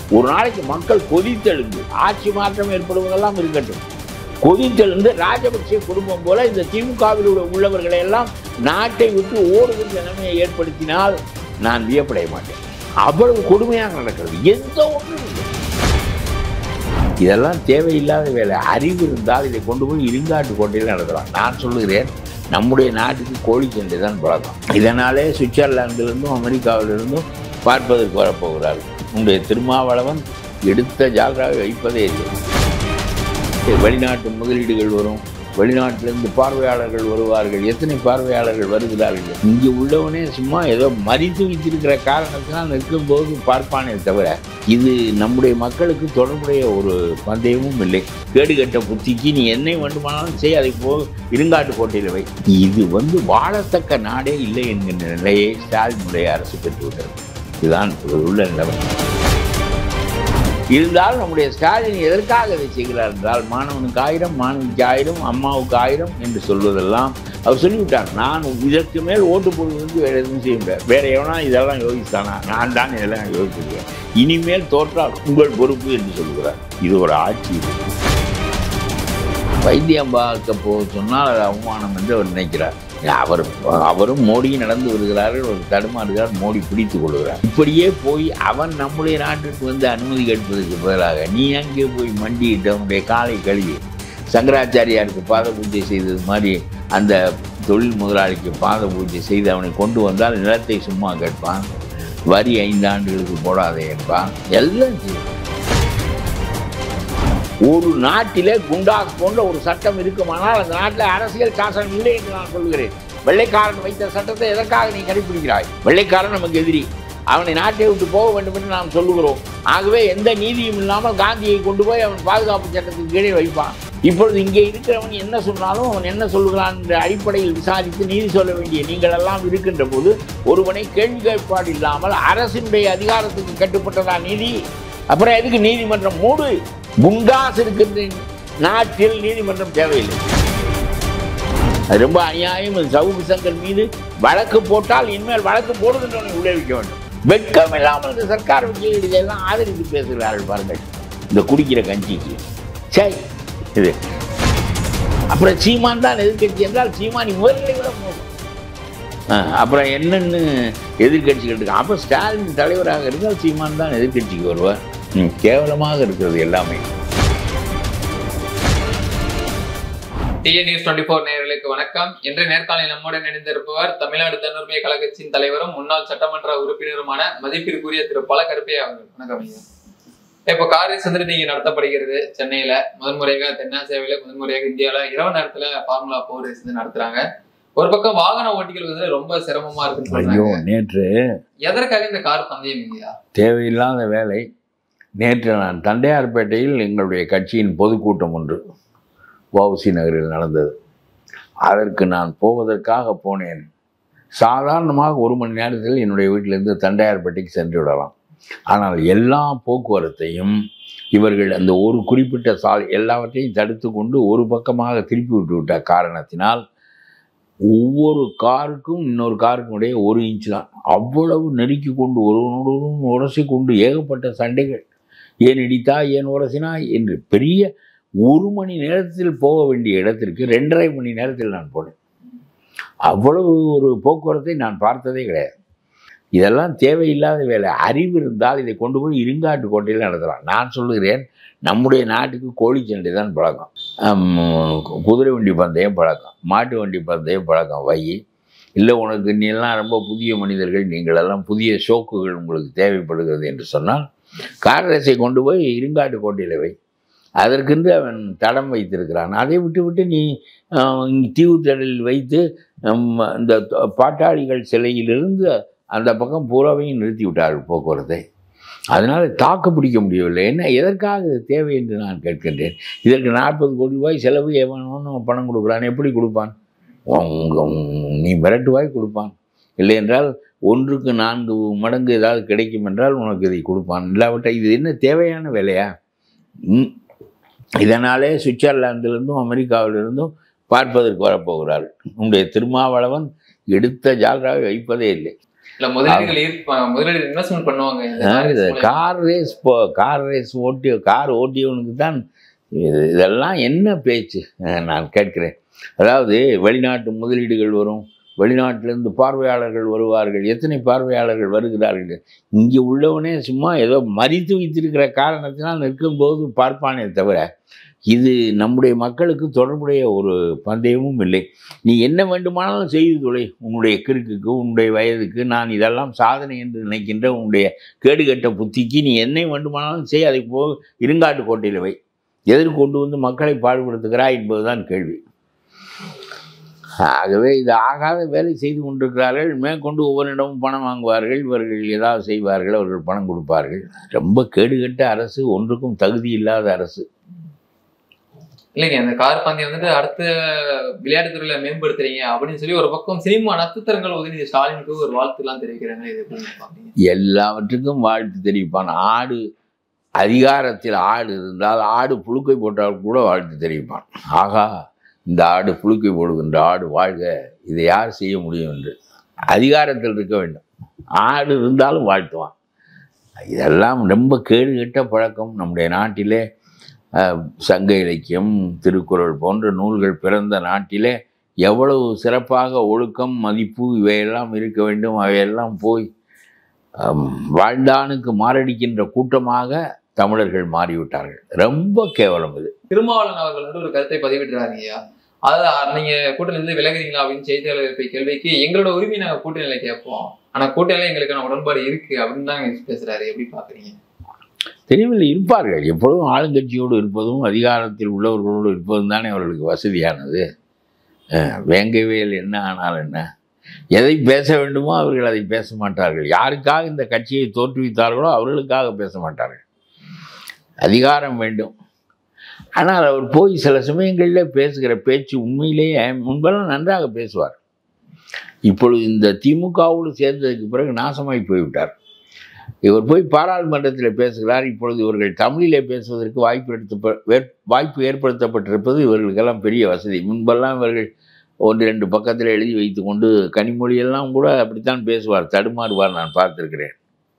ஒரு நாளைக்கு மக்கள் கொதித்தெழுந்து ஆட்சி மாற்றம் ஏற்படுவதெல்லாம் இருக்கட்டும் கொதித்தெழுந்து ராஜபக்சே குடும்பம் போல இந்த திமுகவில் உள்ள உள்ளவர்களை எல்லாம் நாட்டை விட்டு ஓடுகிற நிலைமையை ஏற்படுத்தினால் நான் வியப்படைய மாட்டேன் அவ்வளவு கொடுமையாக நடக்கிறது எந்த ஒன்றும் இல்லை இதெல்லாம் தேவையில்லாத வேலை அறிவு இருந்தால் இதை கொண்டு போய் இருங்காட்டு கோட்டையில் நடத்தலாம் நான் சொல்லுகிறேன் நம்முடைய நாட்டுக்கு கோழி சண்டை தான் பழக்கம் இதனாலே சுவிட்சர்லாந்திலிருந்தும் அமெரிக்காவிலிருந்தும் பார்ப்பதற்கு வரப்போகிறார்கள் உங்களுடைய திருமாவளவன் எடுத்த ஜால்ராவை வைப்பதே இல்லை வெளிநாட்டு முதலீடுகள் வரும் வெளிநாட்டிலிருந்து பார்வையாளர்கள் வருவார்கள் எத்தனை பார்வையாளர்கள் வருகிறார்கள் இங்கே உள்ளவனே சும்மா ஏதோ மறித்து வைத்திருக்கிற காரணத்தினால் நிற்கும்போது பார்ப்பானே தவிர இது நம்முடைய மக்களுக்கு தொடர்புடைய ஒரு பந்தயமும் இல்லை கேடுகட்ட புத்திக்கு நீ என்னை வேண்டுமானாலும் செய் அதை போ இருங்காட்டு கோட்டையில் வை இது வந்து வாழத்தக்க நாடே இல்லை என்கின்ற நிலையை ஸ்டாலினுடைய அரசு பெற்றுவிட்டது இதுதான் இப்போது உள்ள நிலைமை இருந்தாலும் நம்முடைய ஸ்டாலின் எதற்காக இதை செய்கிறார் என்றால் மாணவனுக்கு ஆயிரம் மாணவிக்கு ஆயிரம் அம்மாவுக்கு ஆயிரம் என்று சொல்வதெல்லாம் அவர் சொல்லிவிட்டார் நான் இதற்கு மேல் ஓட்டு போடுவதற்கு வேறு எதுவும் செய்ய முடியாது வேற எவனா இதெல்லாம் யோசித்தானா நான் தான் இதெல்லாம் யோசிச்சிருக்கேன் இனிமேல் தோற்றால் உங்கள் பொறுப்பு என்று சொல்கிறார் இது ஒரு ஆட்சி இது. வைத்தியம் பார்க்க போக சொன்னால் அது அவமானம் என்று அவர் நினைக்கிறார் அவர் அவரும் மோடியும் நடந்து வருகிறார்கள் ஒரு தடுமாறுகிறார் மோடி பிடித்து கொள்கிறார் இப்படியே போய் அவன் நம்முடைய நாட்டிற்கு வந்து அனுமதி கேட்பதற்கு பதிலாக நீ அங்கே போய் மண்டியிட்டு அவனுடைய காலை கழுவி சங்கராச்சாரியாருக்கு பாத பூஜை செய்தது மாதிரி அந்த தொழில் முதலாளிக்கு பாத பூஜை செய்து அவனை கொண்டு வந்தால் நிலத்தை சும்மா கேட்பான் வரி ஐந்து ஆண்டுகளுக்கு போடாதே என்பான் எல்லாம் செய்வான் ஒரு நாட்டிலே குண்டாஸ் போன்ற ஒரு சட்டம் இருக்குமானால் அந்த நாட்டில் அரசியல் சாசனம் இல்லை என்று நான் சொல்கிறேன் வெள்ளைக்காரன் வைத்த சட்டத்தை எதற்காக நீ கடைபிடிக்கிறாய் வெள்ளைக்காரன் நமக்கு எதிரி அவனை நாட்டை விட்டு போக வேண்டும் என்று நாம் சொல்லுகிறோம் ஆகவே எந்த நீதியும் இல்லாமல் காந்தியை கொண்டு போய் அவன் பாதுகாப்பு சட்டத்துக்கு கீழே வைப்பான் இப்பொழுது இங்கே இருக்கிறவன் என்ன சொன்னாலும் அவன் என்ன சொல்கிறான் என்ற அடிப்படையில் விசாரித்து நீதி சொல்ல வேண்டிய நீங்கள் எல்லாம் இருக்கின்ற போது ஒருவனை கேள்வி கேட்பாடு இல்லாமல் அரசினுடைய அதிகாரத்துக்கு கட்டுப்பட்டதா நீதி அப்புறம் எதுக்கு நீதிமன்றம் மூடு குண்டாஸ் இருக்கின்ற நாட்டில் நீதிமன்றம் தேவையில்லை அது ரொம்ப அநியாயம் இது சவுக்கு சங்கர் மீது வழக்கு போட்டால் இனிமேல் வழக்கு போடுகின்றவனை உள்ளே வைக்க வேண்டும் வெட்கம் இல்லாமல் இந்த சர்க்கார் வக்கீல் இதெல்லாம் ஆதரித்து பேசுகிறார்கள் பாருங்கள் இந்த குடிக்கிற கஞ்சிக்கு சரி இது அப்புறம் சீமான் தான் எதிர்க்கட்சி என்றால் சீமான் இவர்களை விட மோசம் ஆ, அப்புறம் என்னன்னு எதிர்க்கட்சிகள் இருக்கு அப்போ ஸ்டாலின் தலைவராக இருந்தால் சீமான் தான் எதிர்க்கட்சிக்கு வருவார் ம், கேவலமாக இருக்கிறது எல்லாமே டிஎன் நியூஸ் டுவெண்ட்டி ஃபோர் நேயர்களுக்கு வணக்கம் இன்றைய நேர்காணலில் நம்முடன் இணைந்திருப்பவர் தமிழ்நாடு தன்னுரிமை கழகத்தின் தலைவரும் முன்னாள் சட்டமன்ற உறுப்பினருமான மதிப்பிற்குரிய திரு பல கருப்பையா அவர்கள் வணக்கம் ஐயா இப்போ காரை சந்திர நீங்க நடத்தப்படுகிறது சென்னையில முதன்முறையாக தென்னாசியாவில முதன்முறையாக இந்தியாவில இரவு நேரத்துல ஃபார்முலா போர் ரேஸ் வந்து நடத்துறாங்க ஒரு பக்கம் வாகன ஓட்டிகள் வந்து ரொம்ப சிரமமா இருக்குன்னு ஐயோ சொல்றாங்க நேற்று எதற்காக இந்த கார் பந்தயம் இல்லையா தேவையில்லாத வேலை நேற்று நான் தண்டையார்பேட்டையில் எங்களுடைய கட்சியின் பொதுக்கூட்டம் ஒன்று வஉசி நகரில் நடந்தது அதற்கு நான் போவதற்காக போனேன் சாதாரணமாக ஒரு மணி நேரத்தில் என்னுடைய வீட்டிலிருந்து தண்டையார்பேட்டைக்கு சென்று விடலாம் ஆனால் எல்லா போக்குவரத்தையும் இவர்கள் அந்த ஒரு குறிப்பிட்ட சாலை எல்லாவற்றையும் தடுத்து கொண்டு ஒரு பக்கமாக திருப்பி விட்டு விட்ட காரணத்தினால் ஒவ்வொரு காருக்கும் இன்னொரு காருக்கும் இடையே ஒரு இன்ச் தான் அவ்வளவு நெருக்கி கொண்டு ஒருவனோடும் உரசி கொண்டு ஏகப்பட்ட சண்டைகள் ஏன் இடித்தா ஏன் உரசினா என்று பெரிய ஒரு மணி நேரத்தில் போக வேண்டிய இடத்திற்கு ரெண்டரை மணி நேரத்தில் நான் போனேன் அவ்வளவு ஒரு போக்குவரத்தை நான் பார்த்ததே கிடையாது இதெல்லாம் தேவையில்லாத வேலை அறிவு இருந்தால் இதை கொண்டு போய் இருங்காட்டு கோட்டையில் நடத்தலாம் நான் சொல்லுகிறேன் நம்முடைய நாட்டுக்கு கோழி சண்டை தான் பழக்கம் ஆம், குதிரை வண்டி பந்தயம் பழக்கம் மாட்டு வண்டி பந்தயம் பழக்கம் வை இல்லை உனக்கு நீ எல்லாம் ரொம்ப புதிய மனிதர்கள் நீங்கள் எல்லாம் புதிய ஷோக்குகள் உங்களுக்கு தேவைப்படுகிறது என்று சொன்னால் கார் ரேஸை கொண்டு போய் இருங்காட்டு கோட்டையில் வை அதற்கென்று அவன் தடம் வைத்திருக்கிறான் அதை விட்டு விட்டு நீ ஆஹ், இங்கு தீவுத்திடலில் வைத்து ஹம், இந்த த- பாட்டாளிகள் சிலையிலிருந்து அந்த பக்கம் பூராவையும் நிறுத்தி விட்டார்கள் போக்குவரத்தை அதனால் தாக்கு பிடிக்க முடியவில்லை என்ன எதற்காக இது தேவை என்று நான் கேட்கின்றேன் இதற்கு நாற்பது கோடி ரூபாய் செலவு எவனோன்னு பணம் கொடுக்குறான் எப்படி கொடுப்பான் உங்க உங்க- நீ மிரட்டுவாய் கொடுப்பான் இல்லை என்றால் ஒன்றுக்கு நான்கு மடங்கு ஏதாவது கிடைக்கும் என்றால் உனக்கு இதை கொடுப்பான் இல்லாவிட்ட இது என்ன தேவையான வேலையா ம். இதனாலே சுவிட்சர்லாந்திலிருந்தும் அமெரிக்காவிலிருந்தும் பார்ப்பதற்கு வரப்போகிறார்கள் உங்களுடைய திருமாவளவன் எடுத்த ஜால்ராவை வைப்பதே இல்லை இல்ல முதலீடுகள் ஈர்ப்ப முதலீடு இன்வெஸ்ட்மெண்ட் பண்ணுவாங்க இந்த ஆஹ் மாதிரி இது மூலியமா. கார் ரேஸ் போ கார் ரேஸ் ஓட்டி கார் ஓட்டியவனுக்கு தான் இது இதெல்லாம் என்ன பேச்சு ஆஹ் நான் கேட்கிறேன் அதாவது வெளிநாட்டு முதலீடுகள் வரும் வெளிநாட்டிலிருந்து பார்வையாளர்கள் வருவார்கள் எத்தனை பார்வையாளர்கள் வருகிறார்கள் இங்கே உள்ளவனே சும்மா ஏதோ மறித்து வைத்திருக்கிற காரணத்தினால் நிற்கும்போது பார்ப்பானே தவிர இது நம்முடைய மக்களுக்கு தொடர்புடைய ஒரு பந்தயமும் இல்லை நீ என்ன வேண்டுமானாலும் செய்து தொலை உன்னுடைய கிறுக்குக்கு உன்னுடைய வயதுக்கு நான் இதெல்லாம் சாதனை என்று நினைக்கின்ற உன்னுடைய கேடுகட்ட புத்திக்கு நீ என்ன வேண்டுமானாலும் செய் அதை போ இருங்காட்டு கோட்டையில் வை எதிர் கொண்டு வந்து மக்களை பாடுபடுத்துகிறாய் என்பதுதான் கேள்வி ஆகவே இது ஆகாத வேலை செய்து கொண்டிருக்கிறார்கள் மேற்கொண்டு ஒவ்வொருடமும் பணம் வாங்குவார்கள் இவர்கள் ஏதாவது செய்வார்கள் அவர்கள் பணம் கொடுப்பார்கள் ரொம்ப கேடுகட்ட அரசு ஒன்றுக்கும் தகுதி இல்லாத அரசு இல்லைங்க அந்த கார் பந்தயம் வந்துட்டு அடுத்த விளையாட்டுத்துறையில மேம்படுத்துறீங்க அப்படின்னு சொல்லி ஒரு பக்கம் சினிமா நட்சத்திரங்கள் உதவி ஸ்டாலினுக்கு ஒரு வாழ்த்து எல்லாம் தெரிவிக்கிறாங்க இது எப்படி நீங்க பாக்குறீங்க எல்லாவற்றுக்கும் வாழ்த்து தெரிவிப்பான் ஆடு அதிகாரத்தில் ஆடு இருந்தால் ஆடு புழுக்கை போட்டால் கூட வாழ்த்து தெரிவிப்பான் ஆகா இந்த ஆடு புழுக்கை போடுகின்ற ஆடு வாழ்க இதை யார் செய்ய முடியும் என்று அதிகாரத்தில் இருக்க வேண்டும் ஆடு இருந்தாலும் வாழ்த்துவான் இதெல்லாம் ரொம்ப கேடுகெட்ட பழக்கம் நம்முடைய நாட்டிலே அஹ், சங்க இலக்கியம் திருக்குறள் போன்ற நூல்கள் பிறந்த நாட்டிலே எவ்வளவு சிறப்பாக ஒழுக்கம் மதிப்பு இவையெல்லாம் இருக்க வேண்டும் அவையெல்லாம் போய் அம், வாழ்ந்தானுக்கு மாரடிக்கின்ற கூட்டமாக தமிழர்கள் மாறிவிட்டார்கள் ரொம்ப கேவலம் இது திருமாவளவன் அவர்கள் வந்து ஒரு கருத்தை பதிவிட்டுறாங்க ஐயா அதாவது நீங்க கூட்டணியில இருந்து விலகுறீங்களா அப்படின்னு செய்தியாளர் எழுப்பிய கேள்விக்கு எங்களோட உரிமை நாங்க கூட்டணியில கேட்போம் ஆனா கூட்டணியில எங்களுக்கான உடன்பாடு இருக்கு அப்படின்னு தான் பேசுறாரு எப்படி பாக்குறீங்க தெரியவில்லை இருப்பார்கள் எப்பொழுதும் ஆளுங்கட்சியோடு இருப்பதும் அதிகாரத்தில் உள்ளவர்களோடு இருப்பதும் தானே அவர்களுக்கு வசதியானது அஹ், வேங்கவேல் என்ன ஆனால் என்ன எதை பேச வேண்டுமோ அவர்கள் அதை பேச மாட்டார்கள் யாருக்காக இந்த கட்சியை தோற்றுவித்தார்களோ அவர்களுக்காக பேச மாட்டார்கள் அதிகாரம் வேண்டும் ஆனால் அவர் போய் சில சமயங்களில் பேசுகிற பேச்சு உண்மையிலேயே முன்பெல்லாம் நன்றாக பேசுவார் இப்பொழுது இந்த திமுகவோடு சேர்ந்ததுக்கு பிறகு நாசமாய் போய்விட்டார் இவர் போய் பாராளுமன்றத்தில் பேசுகிறார் இப்பொழுது இவர்கள் தமிழிலே பேசுவதற்கு வாய்ப்பு எடுத்து வேற்- வாய்ப்பு ஏற்படுத்தப்பட்டிருப்பது இவர்களுக்கெல்லாம் பெரிய வசதி முன்பெல்லாம் இவர்கள் ஒன்று ரெண்டு பக்கத்தில் எழுதி வைத்துக்கொண்டு கனிமொழியெல்லாம் கூட அப்படித்தான் பேசுவார் தடுமாறுவார் நான் பார்த்திருக்கிறேன்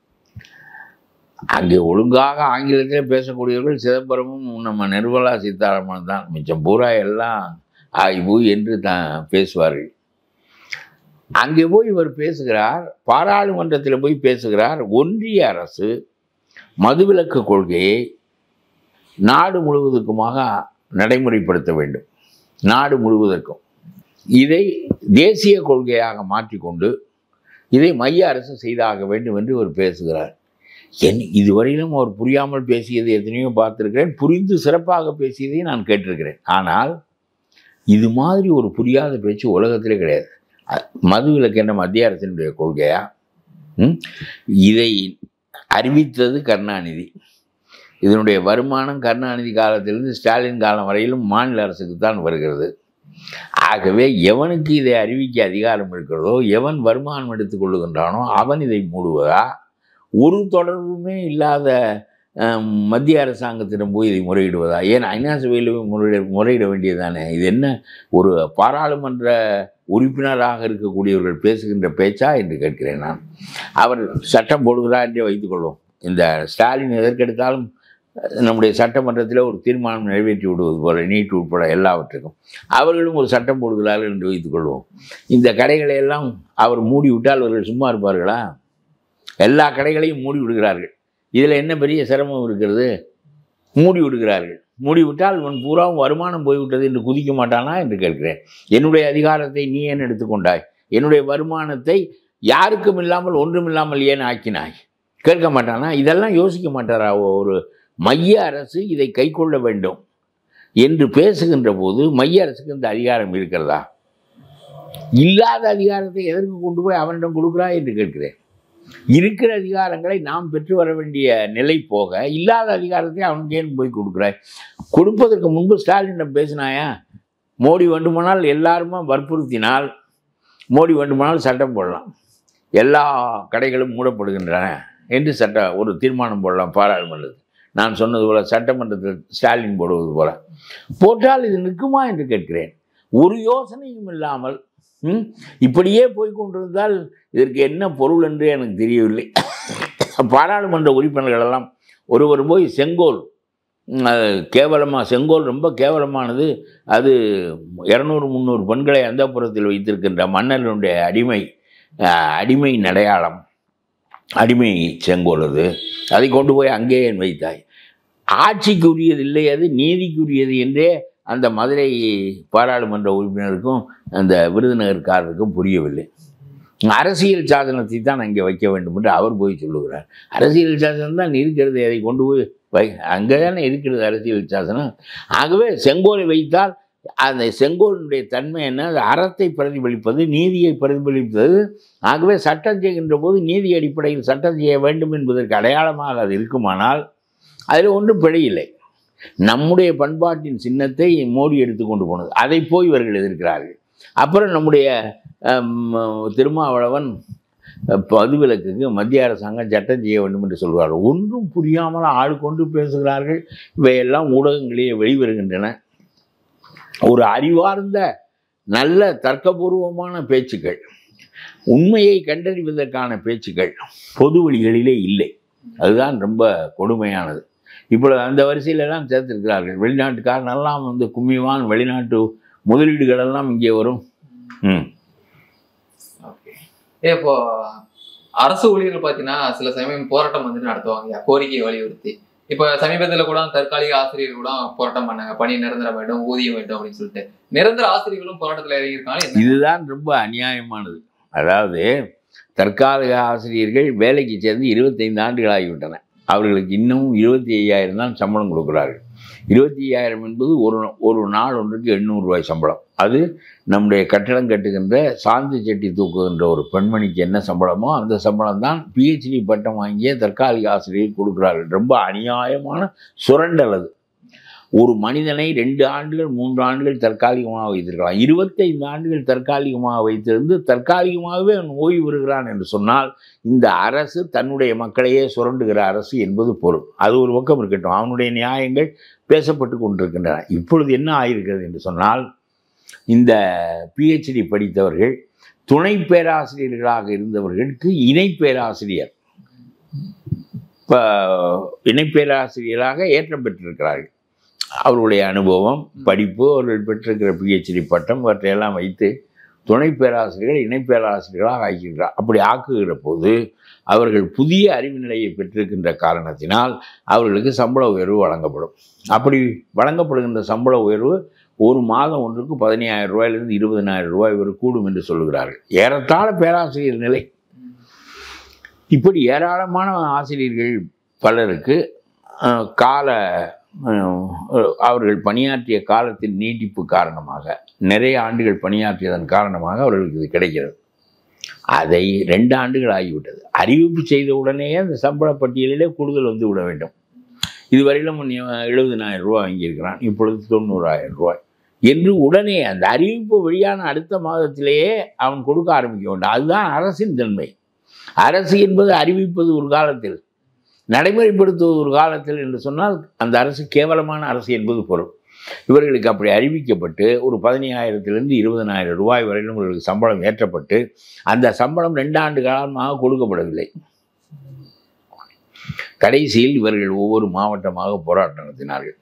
அங்கே ஒழுங்காக ஆங்கிலத்திலே பேசக்கூடியவர்கள் சிதம்பரமும் நம்ம நிர்மலா சீதாராமன் தான் மிச்சம் பூரா எல்லாம் ஆய்வு என்று தான் பேசுவார்கள் அங்கே போய் இவர் பேசுகிறார் பாராளுமன்றத்தில் போய் பேசுகிறார் ஒன்றிய அரசு மதுவிலக்கு கொள்கையை நாடு முழுவதுக்குமாக நடைமுறைப்படுத்த வேண்டும் நாடு முழுவதற்கும் இதை தேசிய கொள்கையாக மாற்றிக்கொண்டு இதை மைய அரசு செய்தாக வேண்டும் என்று அவர் பேசுகிறார் என் இதுவரையிலும் அவர் புரியாமல் பேசியது எத்தனையோ பார்த்திருக்கிறேன் புரிந்து சிறப்பாக பேசியதை நான் கேட்டிருக்கிறேன் ஆனால் இது மாதிரி ஒரு புரியாத பேச்சு உலகத்திலே கிடையாது அ- மதுவிலக்கு என்ற மத்திய அரசினுடைய கொள்கையா ம்? இதை அறிவித்தது கருணாநிதி இதனுடைய வருமானம் கருணாநிதி காலத்திலிருந்து ஸ்டாலின் காலம் வரையிலும் மாநில அரசுக்கு தான் வருகிறது ஆகவே எவனுக்கு இதை அறிவிக்க அதிகாரம் இருக்கிறதோ எவன் வருமானம் எடுத்துக் கொள்ளுகின்றானோ அவன் இதை மூடுவதா ஒரு தொடர்புமே இல்லாத அஹ், மத்திய அரசாங்கத்திடம் போய் இதை முறையிடுவதா ஏன் ஐநா சபையில் போய் முறையிட முறையிட வேண்டியதுதானே இது என்ன ஒரு பாராளுமன்ற உறுப்பினராக இருக்கக்கூடியவர்கள் பேசுகின்ற பேச்சா என்று கேட்கிறேன் நான் அவர் சட்டம் போடுகிறார் என்றே வைத்துக்கொள்வோம் இந்த ஸ்டாலின் எதற்கெடுத்தாலும் அஹ், நம்முடைய சட்டமன்றத்தில் ஒரு தீர்மானம் நிறைவேற்றி விடுவது போல நீட் உட்பட எல்லாவற்றுக்கும் அவர்களும் ஒரு சட்டம் போடுகிறார்கள் என்று வைத்துக்கொள்வோம் இந்த கடைகளை எல்லாம் அவர் மூடி விட்டால் அவர்கள் சும்மா இருப்பார்களா எல்லா கடைகளையும் மூடி விடுகிறார்கள் இதில் என்ன பெரிய சிரமம் இருக்கிறது மூடி விடுகிறார்கள் மூடி விட்டால் உன் பூராவும் வருமானம் போய்விட்டது என்று குதிக்க மாட்டானா என்று கேட்கிறேன் என்னுடைய அதிகாரத்தை நீ ஏன் எடுத்துக்கொண்டாய் என்னுடைய வருமானத்தை யாருக்கும் இல்லாமல் ஒன்றும் இல்லாமல் ஏன் ஆக்கினாய் கேட்க மாட்டானா இதெல்லாம் யோசிக்க மாட்டாரா ஒரு மைய அரசு இதை கைக்கொள்ள வேண்டும் என்று பேசுகின்ற போது மைய அரசுக்கு இந்த அதிகாரம் இருக்கிறதா இல்லாத அதிகாரத்தை எதற்கு கொண்டு போய் அவனிடம் கொடுக்குறா என்று கேட்கிறேன் இருக்கிற அதிகாரங்களை நாம் பெற்று வர வேண்டிய நிலை போக இல்லாத அதிகாரத்தை அவனுக்கு ஏன் போய் கொடுக்குறாய் கொடுப்பதற்கு முன்பு ஸ்டாலினிடம் பேசினாயா மோடி வேண்டுமானால் எல்லாருமா வற்புறுத்தினால் மோடி வேண்டுமானால் சட்டம் போடலாம் எல்லா கடைகளும் மூடப்படுகின்றன என்று சட்ட ஒரு தீர்மானம் போடலாம் பாராளுமன்றத்தில் நான் சொன்னது போல சட்டமன்றத்தில் ஸ்டாலின் போடுவது போல போட்டால் இது நிற்குமா என்று கேட்கிறேன் ஒரு யோசனையும் இல்லாமல் ம்? இப்படியே போய் கொண்டிருந்தால் இதற்கு என்ன பொருள் என்று எனக்கு தெரியவில்லை பாராளுமன்ற உறுப்பினர்கள் எல்லாம் ஒருவர் போய் செங்கோல் ம், அது கேவலமாக செங்கோல் ரொம்ப கேவலமானது அது இரநூறு முந்நூறு பெண்களை அந்தப்புறத்தில் வைத்திருக்கின்ற மன்னனுடைய அடிமை அஹ், அடிமை அடையாளம் அடிமை செங்கோல் அது அதை கொண்டு போய் அங்கே ஏன் வைத்தாய் ஆட்சிக்குரியது இல்லை அது நீதிக்குரியது என்றே அந்த மதுரை பாராளுமன்ற உறுப்பினருக்கும் அந்த விருதுநகர்காரருக்கும் புரியவில்லை அரசியல் சாசனத்தை தான் அங்கே வைக்க வேண்டும் என்று அவர் போய் சொல்லுகிறார் அரசியல் சாசனம் தான் இருக்கிறது அதை கொண்டு போய் வை அங்கே தானே இருக்கிறது அரசியல் சாசனம் ஆகவே செங்கோலை வைத்தால் அந்த செங்கோலினுடைய தன்மை என்ன அது அறத்தை பிரதிபலிப்பது நீதியை பிரதிபலிப்பது ஆகவே சட்டம் செய்கின்ற போது நீதி அடிப்படையில் சட்டம் செய்ய வேண்டும் என்பதற்கு அடையாளமாக அது இருக்குமானால் அதில் ஒன்றும் பிழையில்லை நம்முடைய பண்பாட்டின் சின்னத்தை மோடி எடுத்துக்கொண்டு போனது அதை போய் இவர்கள் எதிர்க்கிறார்கள் அப்புறம் நம்முடைய ஹம், திருமாவளவன் அஹ், மதுவிலக்குக்கு மத்திய அரசாங்கம் சட்டம் செய்ய வேண்டும் என்று சொல்வார்கள் ஒன்றும் புரியாமல் ஆள் கொண்டு பேசுகிறார்கள் இவையெல்லாம் ஊடகங்களிலே வெளிவருகின்றன ஒரு அறிவார்ந்த நல்ல தர்க்கபூர்வமான பேச்சுக்கள் உண்மையை கண்டறிவதற்கான பேச்சுக்கள் பொது வழிகளிலே இல்லை அதுதான் ரொம்ப கொடுமையானது இப்பொழுது அந்த வரிசையில தான் சேர்த்திருக்கிறார்கள் வெளிநாட்டுக்காரனெல்லாம் வந்து கும்மிவான் வெளிநாட்டு முதலீடுகள் எல்லாம் இங்கே வரும் ம் ஓகே இப்போ அரசு ஊழியர்கள் பார்த்தீங்கன்னா சில சமயம் போராட்டம் வந்துட்டு நடத்துவாங்க கோரிக்கையை வலியுறுத்தி இப்போ சமீபத்தில் கூட தற்காலிக ஆசிரியர்கள் கூட போராட்டம் பண்ணாங்க பணி நிரந்தரம் வேண்டும் ஊதியம் வேண்டும் அப்படின்னு சொல்லிட்டு நிரந்தர ஆசிரியர்களும் போராட்டத்தில் இறங்கியிருக்காங்க என்ன இதுதான் ரொம்ப அநியாயமானது அதாவது தற்காலிக ஆசிரியர்கள் வேலைக்கு சேர்ந்து இருபத்தைந்து ஆண்டுகள் ஆகிவிட்டன அவர்களுக்கு இன்னமும் இருபத்தி ஐயாயிரம் தான் சம்பளம் கொடுக்குறார்கள் இருபத்தி ஐயாயிரம் என்பது ஒரு ஒரு நாள் ஒன்றுக்கு எண்ணூறு ரூபாய் சம்பளம் அது நம்முடைய கட்டடம் கட்டுகின்ற சாந்தி செட்டி தூக்குகின்ற ஒரு பெண்மணிக்கு என்ன சம்பளமோ அந்த சம்பளம் தான் பிஹெச்டி பட்டம் வாங்கிய தற்காலிக ஆசிரியர் கொடுக்குறார்கள் ரொம்ப அநியாயமான சுரண்டல் அது ஒரு மனிதனை ரெண்டு ஆண்டுகள் மூன்று ஆண்டுகள் தற்காலிகமாக வைத்திருக்கலாம் இருபத்தைந்து ஆண்டுகள் தற்காலிகமாக வைத்திருந்து தற்காலிகமாகவே அவன் ஓய்வு பெறுகிறான் என்று சொன்னால் இந்த அரசு தன்னுடைய மக்களையே சுரண்டுகிற அரசு என்பது பொருள் அது ஒரு பக்கம் இருக்கட்டும் அவனுடைய நியாயங்கள் பேசப்பட்டு கொண்டிருக்கின்றன இப்பொழுது என்ன ஆயிருக்கிறது என்று சொன்னால் இந்த பிஹெச்டி படித்தவர்கள் துணை பேராசிரியர்களாக இருந்தவர்களுக்கு இணை பேராசிரியர் இப்போ இணை பேராசிரியராக ஏற்றம் பெற்றிருக்கிறார்கள் அவர்களுடைய அனுபவம் படிப்பு அவர்கள் பெற்றிருக்கிற பிஹெச்டி பட்டம் இவற்றையெல்லாம் வைத்து துணை பேராசிரியர்கள் இணை பேராசிரியர்களாக ஆக்குகிறார் அப்படி ஆக்குகிற போது அவர்கள் புதிய அறிவு நிலையை பெற்றிருக்கின்ற காரணத்தினால் அவர்களுக்கு சம்பள உயர்வு வழங்கப்படும் அப்படி வழங்கப்படுகின்ற சம்பள உயர்வு ஒரு மாதம் ஒன்றுக்கு பதினையாயிரம் ரூபாயிலிருந்து இருபதனாயிரம் ரூபாய் வரை கூடும் என்று சொல்லுகிறார்கள் ஏறத்தாழ பேராசிரியர் நிலை இப்படி ஏராளமான ஆசிரியர்கள் பலருக்கு அஹ், கால அஹ், அவர்கள் பணியாற்றிய காலத்தின் நீட்டிப்பு காரணமாக நிறைய ஆண்டுகள் பணியாற்றியதன் காரணமாக அவர்களுக்கு இது கிடைக்கிறது அதை ரெண்டு ஆண்டுகள் ஆகிவிட்டது அறிவிப்பு செய்த உடனேயே அந்த சம்பள பட்டியலிலே கூடுதல் வந்து விட வேண்டும் இதுவரையிலும் நீ எழுபதினாயிரம் ரூபாய் வாங்கியிருக்கிறான் இப்பொழுது தொண்ணூறாயிரம் ரூபாய் என்று உடனே அந்த அறிவிப்பு வெளியான அடுத்த மாதத்திலேயே அவன் கொடுக்க ஆரம்பிக்க வேண்டும் அதுதான் அரசின் தன்மை அரசு என்பது அறிவிப்பது ஒரு காலத்தில் நடைமுறைப்படுத்துவது ஒரு காலத்தில் என்று சொன்னால் அந்த அரசு கேவலமான அரசு என்பது பொருள் இவர்களுக்கு அப்படி அறிவிக்கப்பட்டு ஒரு பதினையாயிரத்திலிருந்து இருபதனாயிரம் ரூபாய் வரையிலும் இவர்களுக்கு சம்பளம் ஏற்றப்பட்டு அந்த சம்பளம் ரெண்டு ஆண்டு காலமாக கொடுக்கப்படவில்லை கடைசியில் இவர்கள் ஒவ்வொரு மாவட்டமாக போராட்டம் நடத்தினார்கள்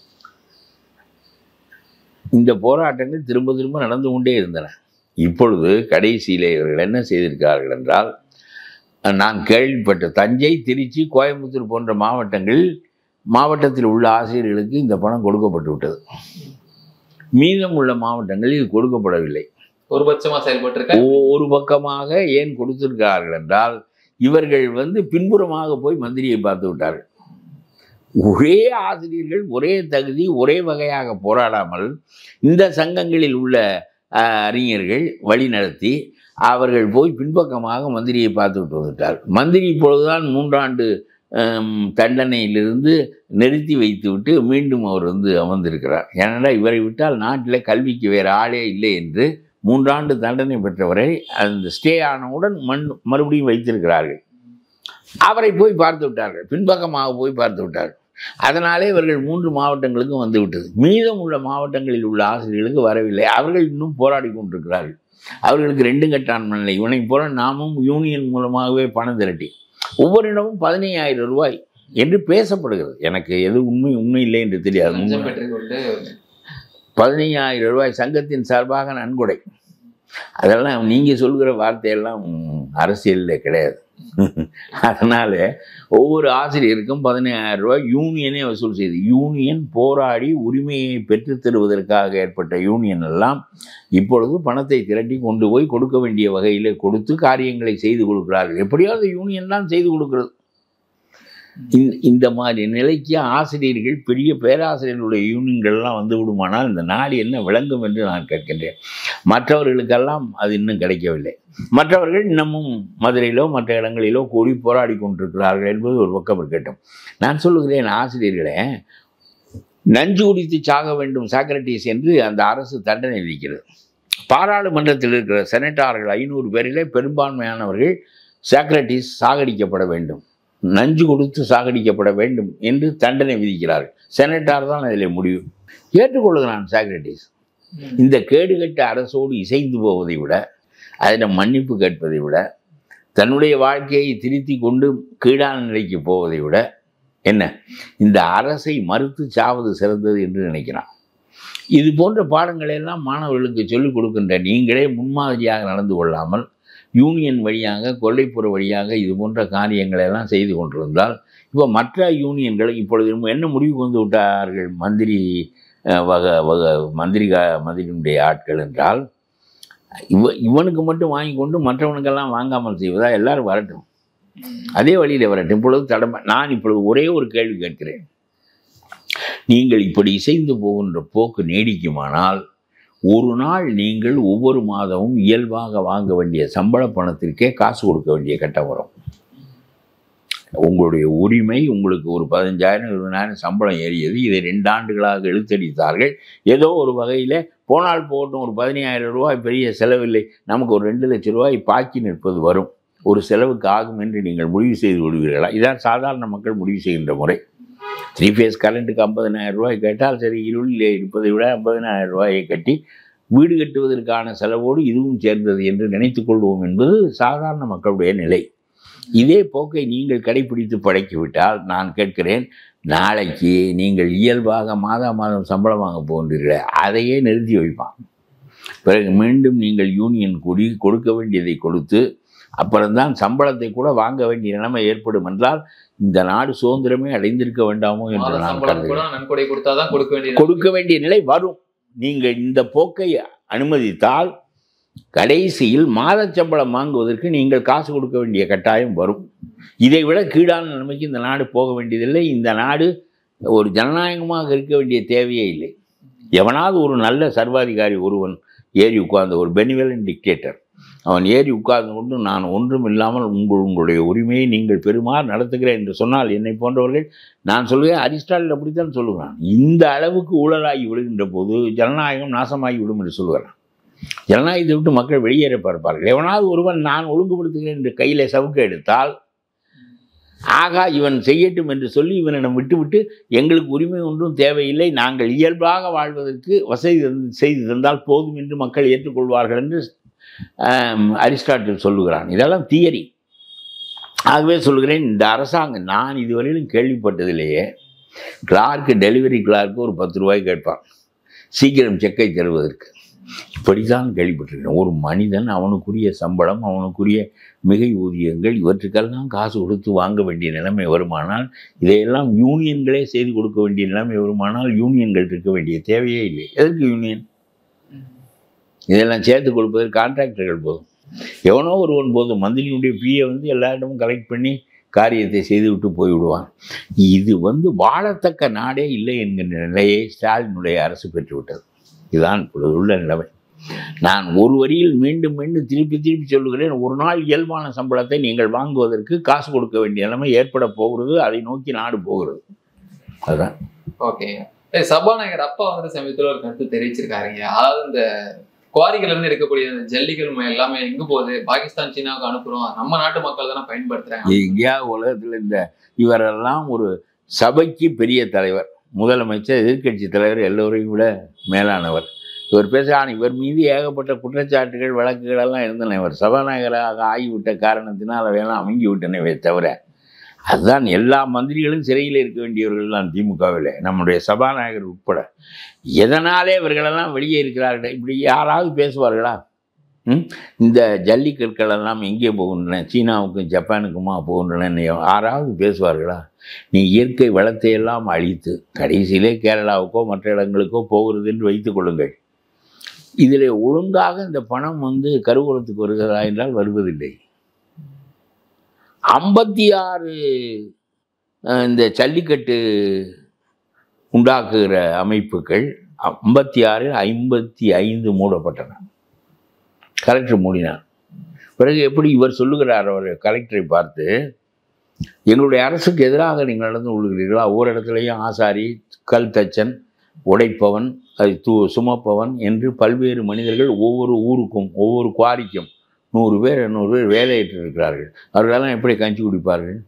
இந்த போராட்டங்கள் திரும்ப திரும்ப நடந்து கொண்டே இருந்தன இப்பொழுது கடைசியிலே இவர்கள் என்ன செய்திருக்கிறார்கள் என்றால் நான் கேள்விப்பட்ட தஞ்சை திருச்சி கோயம்புத்தூர் போன்ற மாவட்டங்களில் மாவட்டத்தில் உள்ள ஆசிரியர்களுக்கு இந்த பணம் கொடுக்கப்பட்டு விட்டது மீதம் உள்ள மாவட்டங்களில் இது கொடுக்கப்படவில்லை ஒரு பட்சமா செயல்பட்டு இருக்க ஒ- ஒரு பக்கமாக ஏன் கொடுத்திருக்கிறார்கள் என்றால் இவர்கள் வந்து பின்புறமாக போய் மந்திரியை பார்த்து விட்டார்கள் ஒரே ஆசிரியர்கள் ஒரே தகுதி ஒரே வகையாக போராடாமல் இந்த சங்கங்களில் உள்ள அஹ், அறிஞர்கள் வழி நடத்தி அவர்கள் போய் பின்பக்கமாக மந்திரியை பார்த்து விட்டு வந்துட்டார் மந்திரி இப்பொழுதுதான் மூன்றாண்டு ஹம், தண்டனையிலிருந்து நிறுத்தி வைத்துவிட்டு மீண்டும் அவர் வந்து அமர்ந்திருக்கிறார் ஏனென்றால் இவரை விட்டால் நாட்டில் கல்விக்கு வேறு ஆளே இல்லை என்று மூன்றாண்டு தண்டனை பெற்றவரை அந்த ஸ்டே ஆனவுடன் மண் மறுபடியும் வைத்திருக்கிறார்கள் அவரை போய் பார்த்து விட்டார்கள் பின்பக்கமாக போய் பார்த்து விட்டார்கள் அதனாலே இவர்கள் மூன்று மாவட்டங்களுக்கும் வந்து விட்டது மீதம் உள்ள மாவட்டங்களில் உள்ள ஆசிரியர்களுக்கு வரவில்லை அவர்கள் இன்னும் போராடி கொண்டிருக்கிறார்கள் அவர்களுக்கு ரெண்டு கட்டான் மனநிலை இவனை போல நாமும் யூனியன் மூலமாகவே பணம் திரட்டி ஒவ்வொரு இடமும் பதினையாயிரம் ரூபாய் என்று பேசப்படுகிறது எனக்கு எது உண்மை உண்மை இல்லை என்று தெரியாது லஞ்சம் உண்மை. பெற்றுக்கொண்டு பதினையாயிரம் ரூபாய் சங்கத்தின் சார்பாக நன்கொடை அதெல்லாம் நீங்கள் சொல்கிற வார்த்தையெல்லாம் அரசியலில் கிடையாது அதனால ஒவ்வொரு ஆசிரியருக்கும் பதினையாயிரம் ரூபாய் யூனியனே வசூல் செய்து யூனியன் போராடி உரிமையை பெற்றுத் தருவதற்காக ஏற்பட்ட யூனியன் எல்லாம் இப்பொழுது பணத்தை திரட்டி கொண்டு போய் கொடுக்க வேண்டிய வகையில் கொடுத்து காரியங்களை செய்து கொடுக்கிறார்கள் எப்படியாவது யூனியன் தான் செய்து கொடுக்கிறது இந்த- இந்த மாதிரி நிலைக்கு ஆசிரியர்கள் பெரிய பேராசிரியர்களுடைய யூனியன்கள்லாம் வந்து விடுமானால் இந்த நாடு என்ன விளங்கும் என்று நான் கேட்கின்றேன் மற்றவர்களுக்கெல்லாம் அது இன்னும் கிடைக்கவில்லை மற்றவர்கள் இன்னமும் மதுரையிலோ மற்ற இடங்களிலோ கூடி போராடி கொண்டிருக்கிறார்கள் என்பது ஒரு பக்கம் இருக்கட்டும் நான் சொல்லுகிறேன் ஆசிரியர்களே நஞ்சு குடித்து சாக வேண்டும் சாக்ரட்டிஸ் என்று அந்த அரசு தண்டனை விதிக்கிறது பாராளுமன்றத்தில் இருக்கிற செனட்டார்கள் ஐநூறு பேரிலே பெரும்பான்மையானவர்கள் சாக்ரட்டிஸ் சாகடிக்கப்பட வேண்டும் நஞ்சு கொடுத்து சாகடிக்கப்பட வேண்டும் என்று தண்டனை விதிக்கிறார்கள் செனட்டார் தான் அதில் முடிவு ஏற்றுக்கொள்கிறான் சாக்ரட்டிஸ் இந்த கேடுகட்ட அரசோடு இசைந்து போவதை விட அதில் மன்னிப்பு கேட்பதை விட தன்னுடைய வாழ்க்கையை திருத்தி கொண்டு கீழான நிலைக்கு போவதை விட என்ன இந்த அரசை மறுத்து சாவது சிறந்தது என்று நினைக்கிறான் இது போன்ற பாடங்களை எல்லாம் மாணவர்களுக்கு சொல்லிக் கொடுக்கின்ற நீங்களே முன்மாதிரியாக நடந்து கொள்ளாமல் யூனியன் வழியாக கொல்லைப்புற வழியாக இது போன்ற காரியங்களை எல்லாம் செய்து கொண்டிருந்தால் இப்போ மற்ற யூனியன்களை இப்பொழுது என்ன முடிவுக்கு வந்து விட்டார்கள் மந்திரி அஹ், வக வக மந்திரி கா- மந்திரியினுடைய ஆட்கள் என்றால் இவ இவனுக்கு மட்டும் வாங்கி கொண்டு மற்றவனுக்கெல்லாம் வாங்காமல் செய்வதா எல்லாரும் வரட்டும் அதே வழியில் வரட்டும் இப்பொழுது தடம நான் இப்பொழுது ஒரே ஒரு கேள்வி கேட்கிறேன் நீங்கள் இப்படி இசைந்து போகின்ற போக்கு நீடிக்குமானால் ஒரு நாள் நீங்கள் ஒவ்வொரு மாதமும் இயல்பாக வாங்க வேண்டிய சம்பள பணத்திற்கே காசு கொடுக்க வேண்டிய கட்டம் வரும் உங்களுடைய உரிமை உங்களுக்கு ஒரு பதினஞ்சாயிரம் இருபதாயிரம் சம்பளம் ஏறியது இதை ரெண்டு ஆண்டுகளாக இழுத்தடித்தார்கள் ஏதோ ஒரு வகையில் போனால் போகட்டும் ஒரு பதினையாயிரம் ரூபாய் பெரிய செலவில்லை நமக்கு ஒரு ரெண்டு லட்சம் ரூபாய் பாக்கி நிற்பது வரும் ஒரு செலவுக்கு ஆகும் என்று நீங்கள் முடிவு செய்து விடுவீர்களா இதான் சாதாரண மக்கள் முடிவு செய்கின்ற முறை த்ரீ ஃபேஸ் கரண்ட்டுக்கு ஐம்பதனாயிரம் ரூபாய் கேட்டால் சரி இருளில் இருப்பதை விட ஐம்பதனாயிரம் ரூபாயை கட்டி வீடு கட்டுவதற்கான செலவோடு இதுவும் சேர்ந்தது என்று நினைத்துக் கொள்வோம் என்பது சாதாரண மக்களுடைய நிலை இதே போக்கை நீங்கள் கடைபிடித்து பழக்கிவிட்டால் நான் கேட்கிறேன் நாளைக்கு நீங்கள் இயல்பாக மாதா மாதம் சம்பளம் வாங்க போகின்றீர்களே அதையே நிறுத்தி வைப்பான் பிறகு மீண்டும் நீங்கள் யூனியன் கூடி கொடுக்க வேண்டியதை கொடுத்து அப்புறம்தான் சம்பளத்தை கூட வாங்க வேண்டிய நிலைமை ஏற்படும் என்றால் இந்த நாடு சுதந்திரமே அடைந்திருக்க வேண்டாமோ என்று மாத நான் சம்பளம் கருதுகிறேன் கூட நன்கொடை கொடுத்தாதான் கொடுக்க வேண்டியது கொடுக்க வேண்டிய நிலை வரும் நீங்கள் இந்த போக்கை அனுமதித்தால் கடைசியில் மாதச் சம்பளம் வாங்குவதற்கு நீங்கள் காசு கொடுக்க வேண்டிய கட்டாயம் வரும் இதை விட கீழான நிலைமைக்கு இந்த நாடு போக வேண்டியதில்லை இந்த நாடு ஒரு ஜனநாயகமாக இருக்க வேண்டிய தேவையே இல்லை எவனாவது ஒரு நல்ல சர்வாதிகாரி ஒருவன் ஏறி உட்கார்ந்த ஒரு பெனிவலன் டிக்டேட்டர் அவன் ஏறி உட்கார்ந்து கொண்டு நான் ஒன்றும் இல்லாமல் உங்கள் உங்களுடைய உரிமையை நீங்கள் பெருமாறு நடத்துகிறேன் என்று சொன்னால் என்னை போன்றவர்கள் நான் சொல்லுவேன் அரிஸ்டாட்டில் அப்படித்தான் சொல்லுகிறான் இந்த அளவுக்கு ஊழலாகி விடுகின்ற போது ஜனநாயகம் நாசமாகி விடும் என்று சொல்லுகிறான் ஜனநாயகத்தை விட்டு மக்கள் வெளியேற பார்ப்பார்கள் எவனாவது ஒருவன் நான் ஒழுங்குபடுத்துகிறேன் என்று கையில் சவுக்கு எடுத்தால் ஆகா இவன் செய்யட்டும் என்று சொல்லி இவனிடம் விட்டுவிட்டு எங்களுக்கு உரிமை ஒன்றும் தேவையில்லை நாங்கள் இயல்பாக வாழ்வதற்கு வசதி தந்து- செய்து தந்தால் போதும் என்று மக்கள் ஏற்றுக்கொள்வார்கள் என்று ஆம், அரிஸ்டாட்டில் சொல்லுகிறான் இதெல்லாம் தியரி ஆகவே சொல்கிறேன் இந்த அரசாங்கம் நான் இதுவரையிலும் கேள்விப்பட்டதிலேயே கிளார்க்கு டெலிவரி கிளார்க்கு ஒரு பத்து ரூபாய் கேட்பான் சீக்கிரம் செக்கை தருவதற்கு இப்படித்தான் கேள்விப்பட்டிருக்கிறேன் ஒரு மனிதன் அவனுக்குரிய சம்பளம் அவனுக்குரிய மிகை ஊதியங்கள் இவற்றுக்கெல்லாம் காசு கொடுத்து வாங்க வேண்டிய நிலைமை வருமானால் இதையெல்லாம் யூனியன்களே செய்து கொடுக்க வேண்டிய நிலைமை வருமானால் யூனியன்கள் இருக்க வேண்டிய தேவையே இல்லை எதற்கு யூனியன் இதெல்லாம் சேர்த்து கொடுப்பதற்கு கான்ட்ராக்டர்கள் போதும் எவனோ ஒருவன் போதும் மந்திரியினுடைய பிஏ வந்து எல்லா இடமும் கலெக்ட் பண்ணி காரியத்தை செய்துவிட்டு போய்விடுவான் இது வந்து வாழத்தக்க நாடே இல்லை என்கின்ற நிலையை ஸ்டாலினுடைய அரசு பெற்றுவிட்டது இதுதான் இப்பொழுது உள்ள நிலைமை நான் ஒரு வரியில் மீண்டும் மீண்டும் திருப்பி திருப்பி சொல்லுகிறேன் ஒரு நாள் இயல்பான சம்பளத்தை நீங்கள் வாங்குவதற்கு காசு கொடுக்க வேண்டிய நிலைமை ஏற்பட போகிறது அதை நோக்கி நாடு போகிறது அதுதான் ஓகே சபாநாயகர் அப்பா வந்து சமயத்துல ஒரு கருத்து தெரிவிச்சிருக்காருங்க அதாவது இந்த குவாரிகள் இருந்து எடுக்கக்கூடிய அந்த ஜல்லிகள் ம- எல்லாமே எங்க போகுது பாகிஸ்தான் சீனாவுக்கு அனுப்புறோம் நம்ம நாட்டு மக்கள் தானே பயன்படுத்துறாங்க எங்கேயாவது உலகத்தில் இந்த இவரெல்லாம் ஒரு சபைக்கு பெரிய தலைவர் முதலமைச்சர் எதிர்க்கட்சி தலைவர் எல்லோரையும் விட மேலானவர் இவர் பேசுகிறான் இவர் மீது ஏகப்பட்ட குற்றச்சாட்டுகள் வழக்குகள் எல்லாம் இருந்தன இவர் சபாநாயகராக ஆகிவிட்ட காரணத்தினால் அவையெல்லாம் அமுங்கி விட்டனவே தவிர அதுதான் எல்லா மந்திரிகளும் சிறையில் இருக்க வேண்டியவர்கள் தான் திமுகவில் நம்முடைய சபாநாயகர் உட்பட எதனாலே இவர்களெல்லாம் வெளியே இருக்கிறார்கள் இப்படி யாராவது பேசுவார்களா ம்? இந்த ஜல்லிக்கற்கள் எல்லாம் எங்கே போகின்றன சீனாவுக்கும் ஜப்பானுக்குமா போகின்றன யாராவது பேசுவார்களா நீ இயற்கை வளத்தை எல்லாம் அழித்து கடைசியிலே கேரளாவுக்கோ மற்ற இடங்களுக்கோ போகிறது என்று வைத்துக் கொள்ளுங்கள் இதில் ஒழுங்காக இந்த பணம் வந்து கருவூலத்துக்கு வருகிறதா என்றால் வருவதில்லை ஐம்பத்தி ஆறு இந்த ஜல்லிக்கட்டு உண்டாக்குகிற அமைப்புகள் ஐம்பத்தி ஆறு ஐம்பத்தி ஐந்து மூடப்பட்டன கலெக்டர் மூடினார் பிறகு எப்படி இவர் சொல்லுகிறார் அவர் கலெக்டரை பார்த்து எங்களுடைய அரசுக்கு எதிராக நீங்கள் நடந்து கொள்கிறீர்களா ஒவ்வொரு இடத்துலையும் ஆசாரி கல் தச்சன் உடைப்பவன் அது தூ சுமப்பவன் என்று பல்வேறு மனிதர்கள் ஒவ்வொரு ஊருக்கும் ஒவ்வொரு குவாரிக்கும் நூறு பேர் நூறு பேர் வேலையிட்டு இருக்கிறார்கள் அவர்களெல்லாம் எப்படி கஞ்சி குடிப்பார்கள்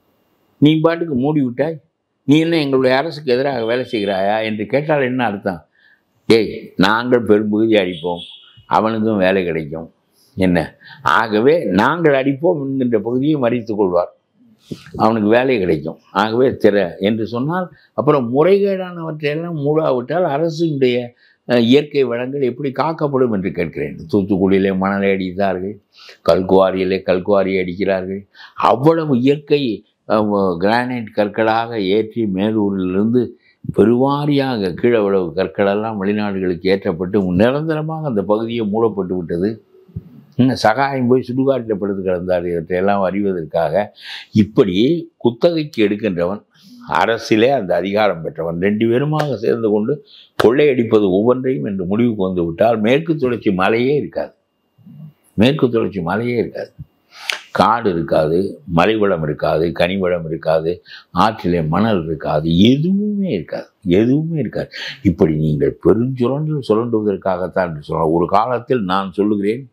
நீ பாட்டுக்கு மூடி விட்டாய் நீ என்ன எங்களுடைய அரசுக்கு எதிராக வேலை செய்கிறாயா என்று கேட்டால் என்ன அர்த்தம் ஏய் நாங்கள் பெரும்பகுதி அடிப்போம் அவனுக்கும் வேலை கிடைக்கும் என்ன ஆகவே நாங்கள் அடிப்போம் என்கின்ற பகுதியை மறித்து கொள்வார் அவனுக்கு வேலை கிடைக்கும் ஆகவே திற என்று சொன்னால் அப்புறம் முறைகேடானவற்றையெல்லாம் மூடாவிட்டால் அரசினுடைய அஹ், இயற்கை வளங்கள் எப்படி காக்கப்படும் என்று கேட்கிறேன் தூத்துக்குடியிலே மணலை அடித்தார்கள் கல்குவாரியிலே கல்குவாரி அடிக்கிறார்கள் அவ்வளவு இயற்கை அஹ், கிரானைட் கற்களாக ஏற்றி மேலூரிலிருந்து பெருவாரியாக கீழே உழவு கற்களெல்லாம் வெளிநாடுகளுக்கு ஏற்றப்பட்டு நிரந்தரமாக அந்த பகுதியை மூடப்பட்டு விட்டது இன்னும் சகாயம் போய் சுடுகாட்டில் படுத்து கிடந்தார் இவற்றையெல்லாம் அறிவதற்காக இப்படி குத்தகைக்கு எடுக்கின்றவன் அரசிலே அந்த அதிகாரம் பெற்றவன் ரெண்டு பேருமாக சேர்ந்து கொண்டு கொள்ளையடிப்பது ஒவ்வொன்றையும் என்று முடிவுக்கு வந்து விட்டால் மேற்கு தொடர்ச்சி மலையே இருக்காது மேற்கு தொடர்ச்சி மலையே இருக்காது காடு இருக்காது மலைவளம் இருக்காது கனிவளம் இருக்காது ஆற்றிலே மணல் இருக்காது எதுவுமே இருக்காது எதுவுமே இருக்காது இப்படி நீங்கள் பெருஞ்சுரண்டில் சுரண்டுவதற்காகத்தான் என்று சொல்லலாம் ஒரு காலத்தில் நான் சொல்லுகிறேன்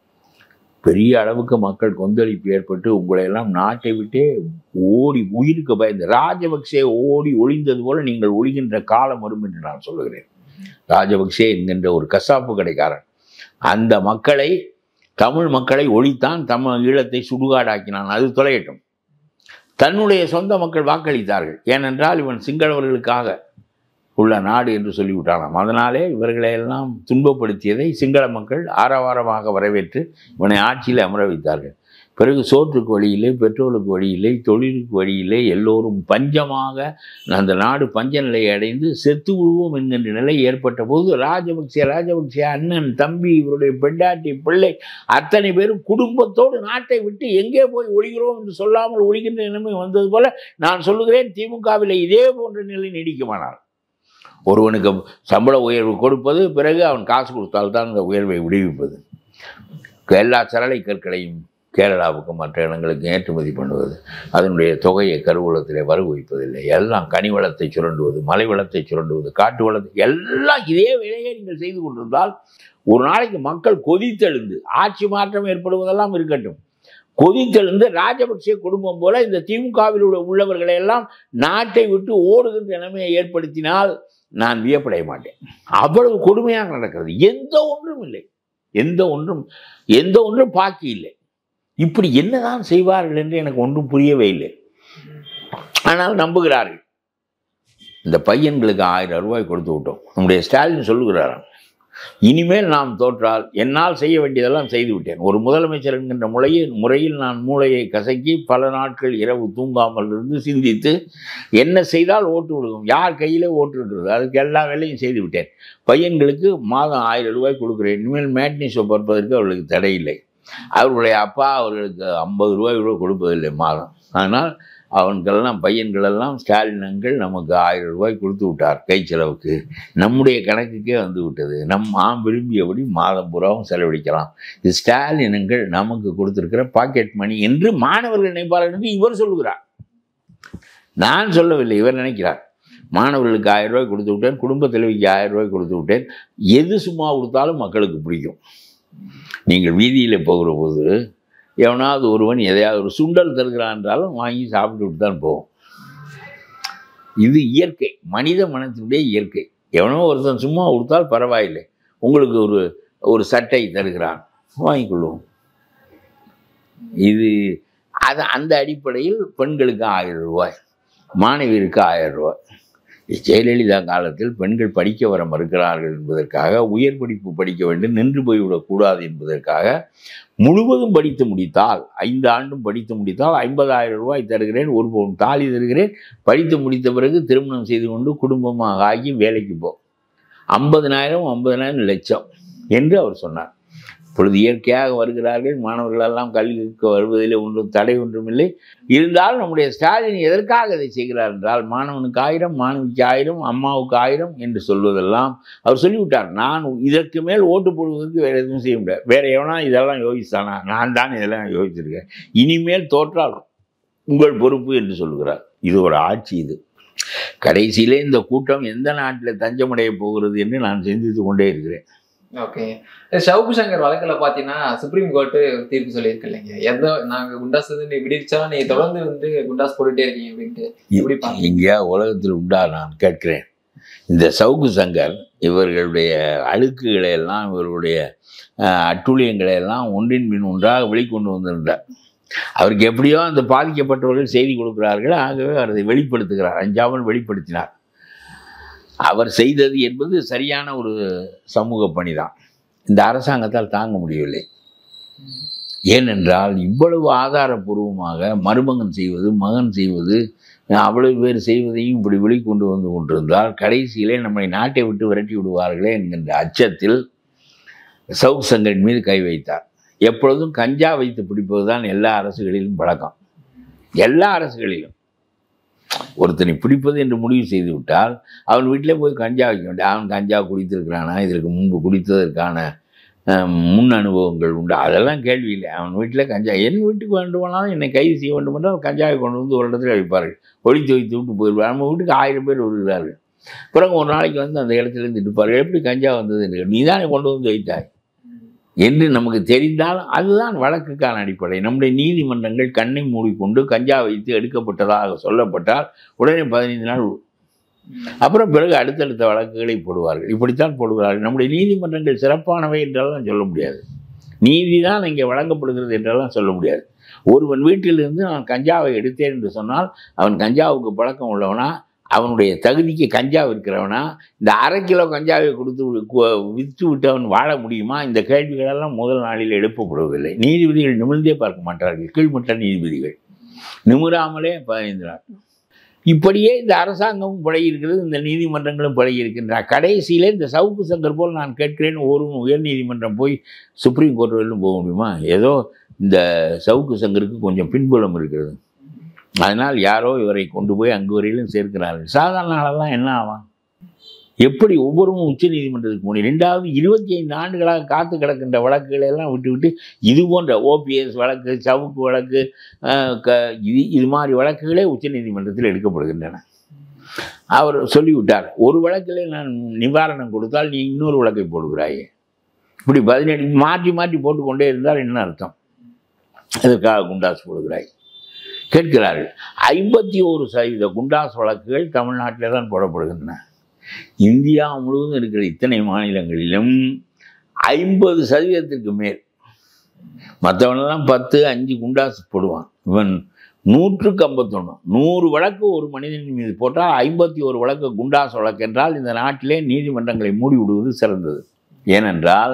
பெரிய அளவுக்கு மக்கள் கொந்தளிப்பு ஏற்பட்டு உங்களை எல்லாம் நாட்டை விட்டே ஓடி உயிருக்கு பயந்து ராஜபக்சே ஓடி ஒளிந்தது போல நீங்கள் ஒளிகின்ற காலம் வரும் என்று நான் சொல்லுகிறேன் ராஜபக்சே என்கின்ற ஒரு கசாப்பு கடைக்காரன் அந்த மக்களை தமிழ் மக்களை ஒழித்தான் தமிழ் ஈழத்தை சுடுகாடாக்கினான் அது தொலையட்டும் தன்னுடைய சொந்த மக்கள் வாக்களித்தார்கள் ஏனென்றால் இவன் சிங்களவர்களுக்காக உள்ள நாடு என்று சொல்லிவிட்டானாம் அதனாலே இவர்களை எல்லாம் துன்பப்படுத்தியதை சிங்கள மக்கள் ஆரவாரமாக வரவேற்று இவனை ஆட்சியில் அமர வைத்தார்கள் பிறகு சோற்றுக்கு வழி இல்லை பெட்ரோலுக்கு வழி இல்லை தொழிலுக்கு வழி இல்லை எல்லோரும் பஞ்சமாக அந்த நாடு பஞ்ச நிலையை அடைந்து செத்து விடுவோம் என்கின்ற நிலை ஏற்பட்ட போது ராஜபக்சே ராஜபக்சே அண்ணன் தம்பி இவருடைய பெண்டாட்டி பிள்ளை அத்தனை பேரும் குடும்பத்தோடு நாட்டை விட்டு எங்கே போய் ஒழிகிறோம் என்று சொல்லாமல் ஒழிகின்ற நிலைமை வந்தது போல நான் சொல்லுகிறேன் திமுகவில் இதே போன்ற நிலை நீடிக்குமானால் ஒருவனுக்கு சம்பள உயர்வு கொடுப்பது பிறகு அவன் காசு கொடுத்தால்தான் அந்த உயர்வை விடுவிப்பது எல்லா சரளை கற்களையும் கேரளாவுக்கும் மற்ற இடங்களுக்கு ஏற்றுமதி பண்ணுவது அதனுடைய தொகையை கருவூலத்திலே வரவு வைப்பதில்லை எல்லாம் கனி வளத்தை சுரண்டுவது மலை வளத்தை சுரண்டுவது காட்டு வளத்தை எல்லாம் இதே வேலையை நீங்கள் செய்து கொண்டிருந்தால் ஒரு நாளைக்கு மக்கள் கொதித்தெழுந்து ஆட்சி மாற்றம் ஏற்படுவதெல்லாம் இருக்கட்டும் கொதித்தெழுந்து ராஜபக்சே குடும்பம் போல இந்த திமுகவில் உள்ள உள்ளவர்களை எல்லாம் நாட்டை விட்டு ஓடுகின்ற நிலைமையை ஏற்படுத்தினால் நான் வியப்படைய மாட்டேன் அவ்வளவு கொடுமையாக நடக்கிறது எந்த ஒன்றும் இல்லை எந்த ஒன்றும் எந்த ஒன்றும் பாக்கி இல்லை இப்படி என்னதான் செய்வார்கள் என்று எனக்கு ஒன்றும் புரியவே இல்லை ஆனால் நம்புகிறார்கள் இந்த பையன்களுக்கு ஆயிரம் ரூபாய் கொடுத்து விட்டோம் நம்முடைய ஸ்டாலின் சொல்லுகிறாராம் இனிமேல் நாம் தோற்றால் என்னால் செய்ய வேண்டியதெல்லாம் செய்து விட்டேன் ஒரு முதலமைச்சர் என்கின்ற முறையில் முறையில் நான் மூளையை கசக்கி பல நாட்கள் இரவு தூங்காமல் இருந்து சிந்தித்து என்ன செய்தால் ஓட்டு விடுவோம் யார் கையிலே ஓட்டு இருக்கிறது அதுக்கு எல்லா வேலையும் செய்து விட்டேன் பையன்களுக்கு மாதம் ஆயிரம் ரூபாய் கொடுக்குறேன் இனிமேல் மேட்னி ஷோ பார்ப்பதற்கு அவர்களுக்கு தடை இல்லை அவர்களுடைய அப்பா அவர்களுக்கு ஐம்பது ரூபாய் கூட கொடுப்பதில்லை மாதம் ஆனால் அவன்களெல்லாம் பையன்களெல்லாம் ஸ்டாலினங்கள் நமக்கு ஆயிரம் ரூபாய் கொடுத்து விட்டார் கை செலவுக்கு நம்முடைய கணக்குக்கே வந்து விட்டது நம் ஆம் விரும்பியபடி மாதம் பூராவும் செலவழிக்கலாம் இது ஸ்டாலினங்கள் நமக்கு கொடுத்திருக்கிற பாக்கெட் மணி என்று மாணவர்கள் நினைப்பார்கள் என்று இவர் சொல்லுகிறார் நான் சொல்லவில்லை இவர் நினைக்கிறார் மாணவர்களுக்கு ஆயிரம் ரூபாய் கொடுத்து விட்டேன் குடும்ப தலைவிக்கு ஆயிரம் ரூபாய் கொடுத்து விட்டேன் எது சும்மா கொடுத்தாலும் மக்களுக்கு பிடிக்கும் நீங்கள் வீதியில் போகிற போது எவனாவது ஒருவன் எதையாவது ஒரு சுண்டல் தருகிறான் என்றாலும் வாங்கி சாப்பிட்டுட்டு தான் போவோம் இது இயற்கை மனித மனத்தினுடைய இயற்கை எவனோ ஒருத்தன் சும்மா கொடுத்தால் பரவாயில்லை உங்களுக்கு ஒரு ஒரு சட்டை தருகிறான் வாங்கிக்கொள்வோம் இது அது அந்த அடிப்படையில் பெண்களுக்கு ஆயிரம் ரூபாய் மாணவியருக்கு ஆயிரம் ரூபாய் ஜெயலலிதா காலத்தில் பெண்கள் படிக்க வர மறுக்கிறார்கள் என்பதற்காக உயர் படிப்பு படிக்க வேண்டும் நின்று போய்விடக்கூடாது என்பதற்காக முழுவதும் படித்து முடித்தால் ஐந்து ஆண்டும் படித்து முடித்தால் ஐம்பதாயிரம் ரூபாய் தருகிறேன் ஒரு பவுன் தாலி தருகிறேன் படித்து முடித்த பிறகு திருமணம் செய்து கொண்டு குடும்பமாக ஆகி வேலைக்கு போ ஐம்பதனாயிரம் ஐம்பதனாயிரம் லட்சம் என்று அவர் சொன்னார் இப்பொழுது இயற்கையாக வருகிறார்கள் மாணவர்கள் எல்லாம் கல்விக்கு வருவதில் ஒன்றும் தடை ஒன்றுமில்லை இருந்தாலும் நம்முடைய ஸ்டாலின் எதற்காக இதை செய்கிறார் என்றால் மாணவனுக்கு ஆயிரம் மாணவிக்கு ஆயிரம் அம்மாவுக்கு ஆயிரம் என்று சொல்வதெல்லாம் அவர் சொல்லிவிட்டார் நான் இதற்கு மேல் ஓட்டு போடுவதற்கு வேறு எதுவும் செய்ய முடியாது வேற எவனா இதெல்லாம் யோசித்தானா நான் தான் இதெல்லாம் யோசிச்சிருக்கேன் இனிமேல் தோற்றால் உங்கள் பொறுப்பு என்று சொல்கிறார் இது ஒரு ஆட்சி இது கடைசியிலே இந்த கூட்டம் எந்த நாட்டில் தஞ்சமடைய போகிறது என்று நான் சிந்தித்து கொண்டே இருக்கிறேன் ஓகே சவுக்கு சங்கர் வழக்குல பாத்தீங்கன்னா சுப்ரீம் கோர்ட்டு தீர்ப்பு சொல்லியிருக்கு இல்லைங்க எதோ நாங்க குண்டாஸ் வந்து நீ விடிச்சா நீ தொடர்ந்து வந்து குண்டாஸ் போட்டுட்டே இருக்கீங்க அப்படின்ட்டு எப்படி பாருங்க எங்கேயா உலகத்தில் உண்டா நான் கேட்கிறேன் இந்த சவுக்கு சங்கர் இவர்களுடைய அழுக்குகளை எல்லாம் இவர்களுடைய அஹ், அட்டூழியங்களை எல்லாம் ஒன்றின் பின் ஒன்றாக வெளிக்கொண்டு வந்திருந்தார் அவருக்கு எப்படியோ அந்த பாதிக்கப்பட்டவர்கள் செய்தி கொடுக்கிறார்கள் ஆகவே அவர் அதை வெளிப்படுத்துகிறார் அஞ்சாமல் வெளிப்படுத்தினார் அவர் செய்தது என்பது சரியான ஒரு சமூக பணிதான் இந்த அரசாங்கத்தால் தாங்க முடியவில்லை ஏனென்றால் இவ்வளவு ஆதாரபூர்வமாக மருமகன் செய்வது மகன் செய்வது அவ்வளவு பேர் செய்வதையும் இப்படி வெளிக்கொண்டு வந்து கொண்டிருந்தால் கடைசியிலே நம்மை நாட்டை விட்டு விரட்டி விடுவார்களே என்கின்ற அச்சத்தில் சவுக் சங்கரின் மீது கை வைத்தார் எப்பொழுதும் கஞ்சா வைத்து பிடிப்பதுதான் எல்லா அரசுகளிலும் பழக்கம் எல்லா அரசுகளிலும் ஒருத்தனை பிடிப்பது என்று முடிவு செய்து விட்டால் அவன் வீட்டிலே போய் கஞ்சா வைக்க வேண்டிய அவன் கஞ்சா குடித்திருக்கிறானா இதற்கு முன்பு குடித்ததற்கான அஹ், முன் அனுபவங்கள் உண்டு அதெல்லாம் கேள்வி இல்லை அவன் வீட்டில் கஞ்சா என் வீட்டுக்கு வேண்டுமானாலும் என்னை கைது செய்ய வேண்டும் என்றால் கஞ்சாவை கொண்டு வந்து ஒரு இடத்துல வைப்பார்கள் ஒழித்து வைத்து விட்டு போயிடுவார் நம்ம வீட்டுக்கு ஆயிரம் பேர் வருகிறார்கள் பிறகு ஒரு நாளைக்கு வந்து அந்த இடத்துல இருந்து இருப்பார்கள் எப்படி கஞ்சா வந்தது என்று நீ தானே கொண்டு வந்து வைத்தாய் என்று நமக்கு தெரிந்தால் அதுதான் வழக்குக்கான அடிப்படை நம்முடைய நீதிமன்றங்கள் கண்ணை மூடிக்கொண்டு கஞ்சா வைத்து எடுக்கப்பட்டதாக சொல்லப்பட்டால் உடனே பதினைந்து நாள் அப்புறம் பிறகு அடுத்தடுத்த வழக்குகளை போடுவார்கள் இப்படித்தான் போடுவார்கள் நம்முடைய நீதிமன்றங்கள் சிறப்பானவை என்றெல்லாம் சொல்ல முடியாது நீதி தான் இங்கே வழங்கப்படுகிறது என்றெல்லாம் சொல்ல முடியாது ஒருவன் வீட்டிலிருந்து நான் கஞ்சாவை எடுத்தேன் என்று சொன்னால் அவன் கஞ்சாவுக்கு பழக்கம் உள்ளவனா அவனுடைய தகுதிக்கு கஞ்சா விற்கிறவனா இந்த அரை கிலோ கஞ்சாவை கொடுத்து வி- கு- விற்று விட்டு அவன் வாழ முடியுமா இந்த கேள்விகளெல்லாம் முதல் நாளில் எழுப்பப்படுவதில்லை நீதிபதிகள் நிமிர்ந்தே பார்க்க மாட்டார்கள் கீழ்மட்ட நீதிபதிகள் நிமிராமலே பதினைந்து நாள் இப்படியே இந்த அரசாங்கமும் பழகியிருக்கிறது இந்த நீதிமன்றங்களும் பழகியிருக்கின்றன கடைசியிலே இந்த சவுக்கு சங்கர் போல் நான் கேட்கிறேன் ஒரு உயர் நீதிமன்றம் போய் சுப்ரீம் கோர்ட் வரையிலும் போக முடியுமா ஏதோ இந்த சவுக்கு சங்கருக்கு கொஞ்சம் பின்புலம் இருக்கிறது அதனால் யாரோ இவரை கொண்டு போய் அங்கு வரையிலும் சேர்க்கிறார்கள் சாதாரண ஆளெல்லாம் என்ன ஆவான் எப்படி ஒவ்வொருவரும் உச்ச நீதிமன்றத்துக்கு போனி ரெண்டாவது இருபத்தி ஐந்து ஆண்டுகளாக காத்து கிடக்கின்ற வழக்குகளை எல்லாம் விட்டு விட்டு இது போன்ற ஓபிஎஸ் வழக்கு சவுக்கு வழக்கு அஹ், க இது இது மாதிரி வழக்குகளே உச்ச நீதிமன்றத்தில் எடுக்கப்படுகின்றன அவர் சொல்லிவிட்டார் ஒரு வழக்கில் நான் நிவாரணம் கொடுத்தால் நீ இன்னொரு வழக்கை போடுகிறாயே இப்படி பதினெட்டு மாற்றி மாற்றி போட்டுக்கொண்டே இருந்தால் என்ன அர்த்தம் அதற்காக குண்டாஸ் போடுகிறாய் கேட்கிறார்கள் ஐம்பத்தி ஒரு சதவீத குண்டாஸ் வழக்குகள் தமிழ்நாட்டில் தான் போடப்படுகின்றன இந்தியா முழுவதும் இருக்கிற இத்தனை மாநிலங்களிலும் ஐம்பது சதவீதத்திற்கு மேல் மற்றவனெல்லாம் பத்து அஞ்சு குண்டாஸ் போடுவான் இவன் நூற்றுக்கு ஐம்பத்தொன்று நூறு வழக்கு ஒரு மனிதனின் மீது போட்டால் ஐம்பத்தி ஒரு வழக்கு குண்டாஸ் வழக்கு என்றால் இந்த நாட்டிலே நீதிமன்றங்களை மூடி விடுவது சிறந்தது ஏனென்றால்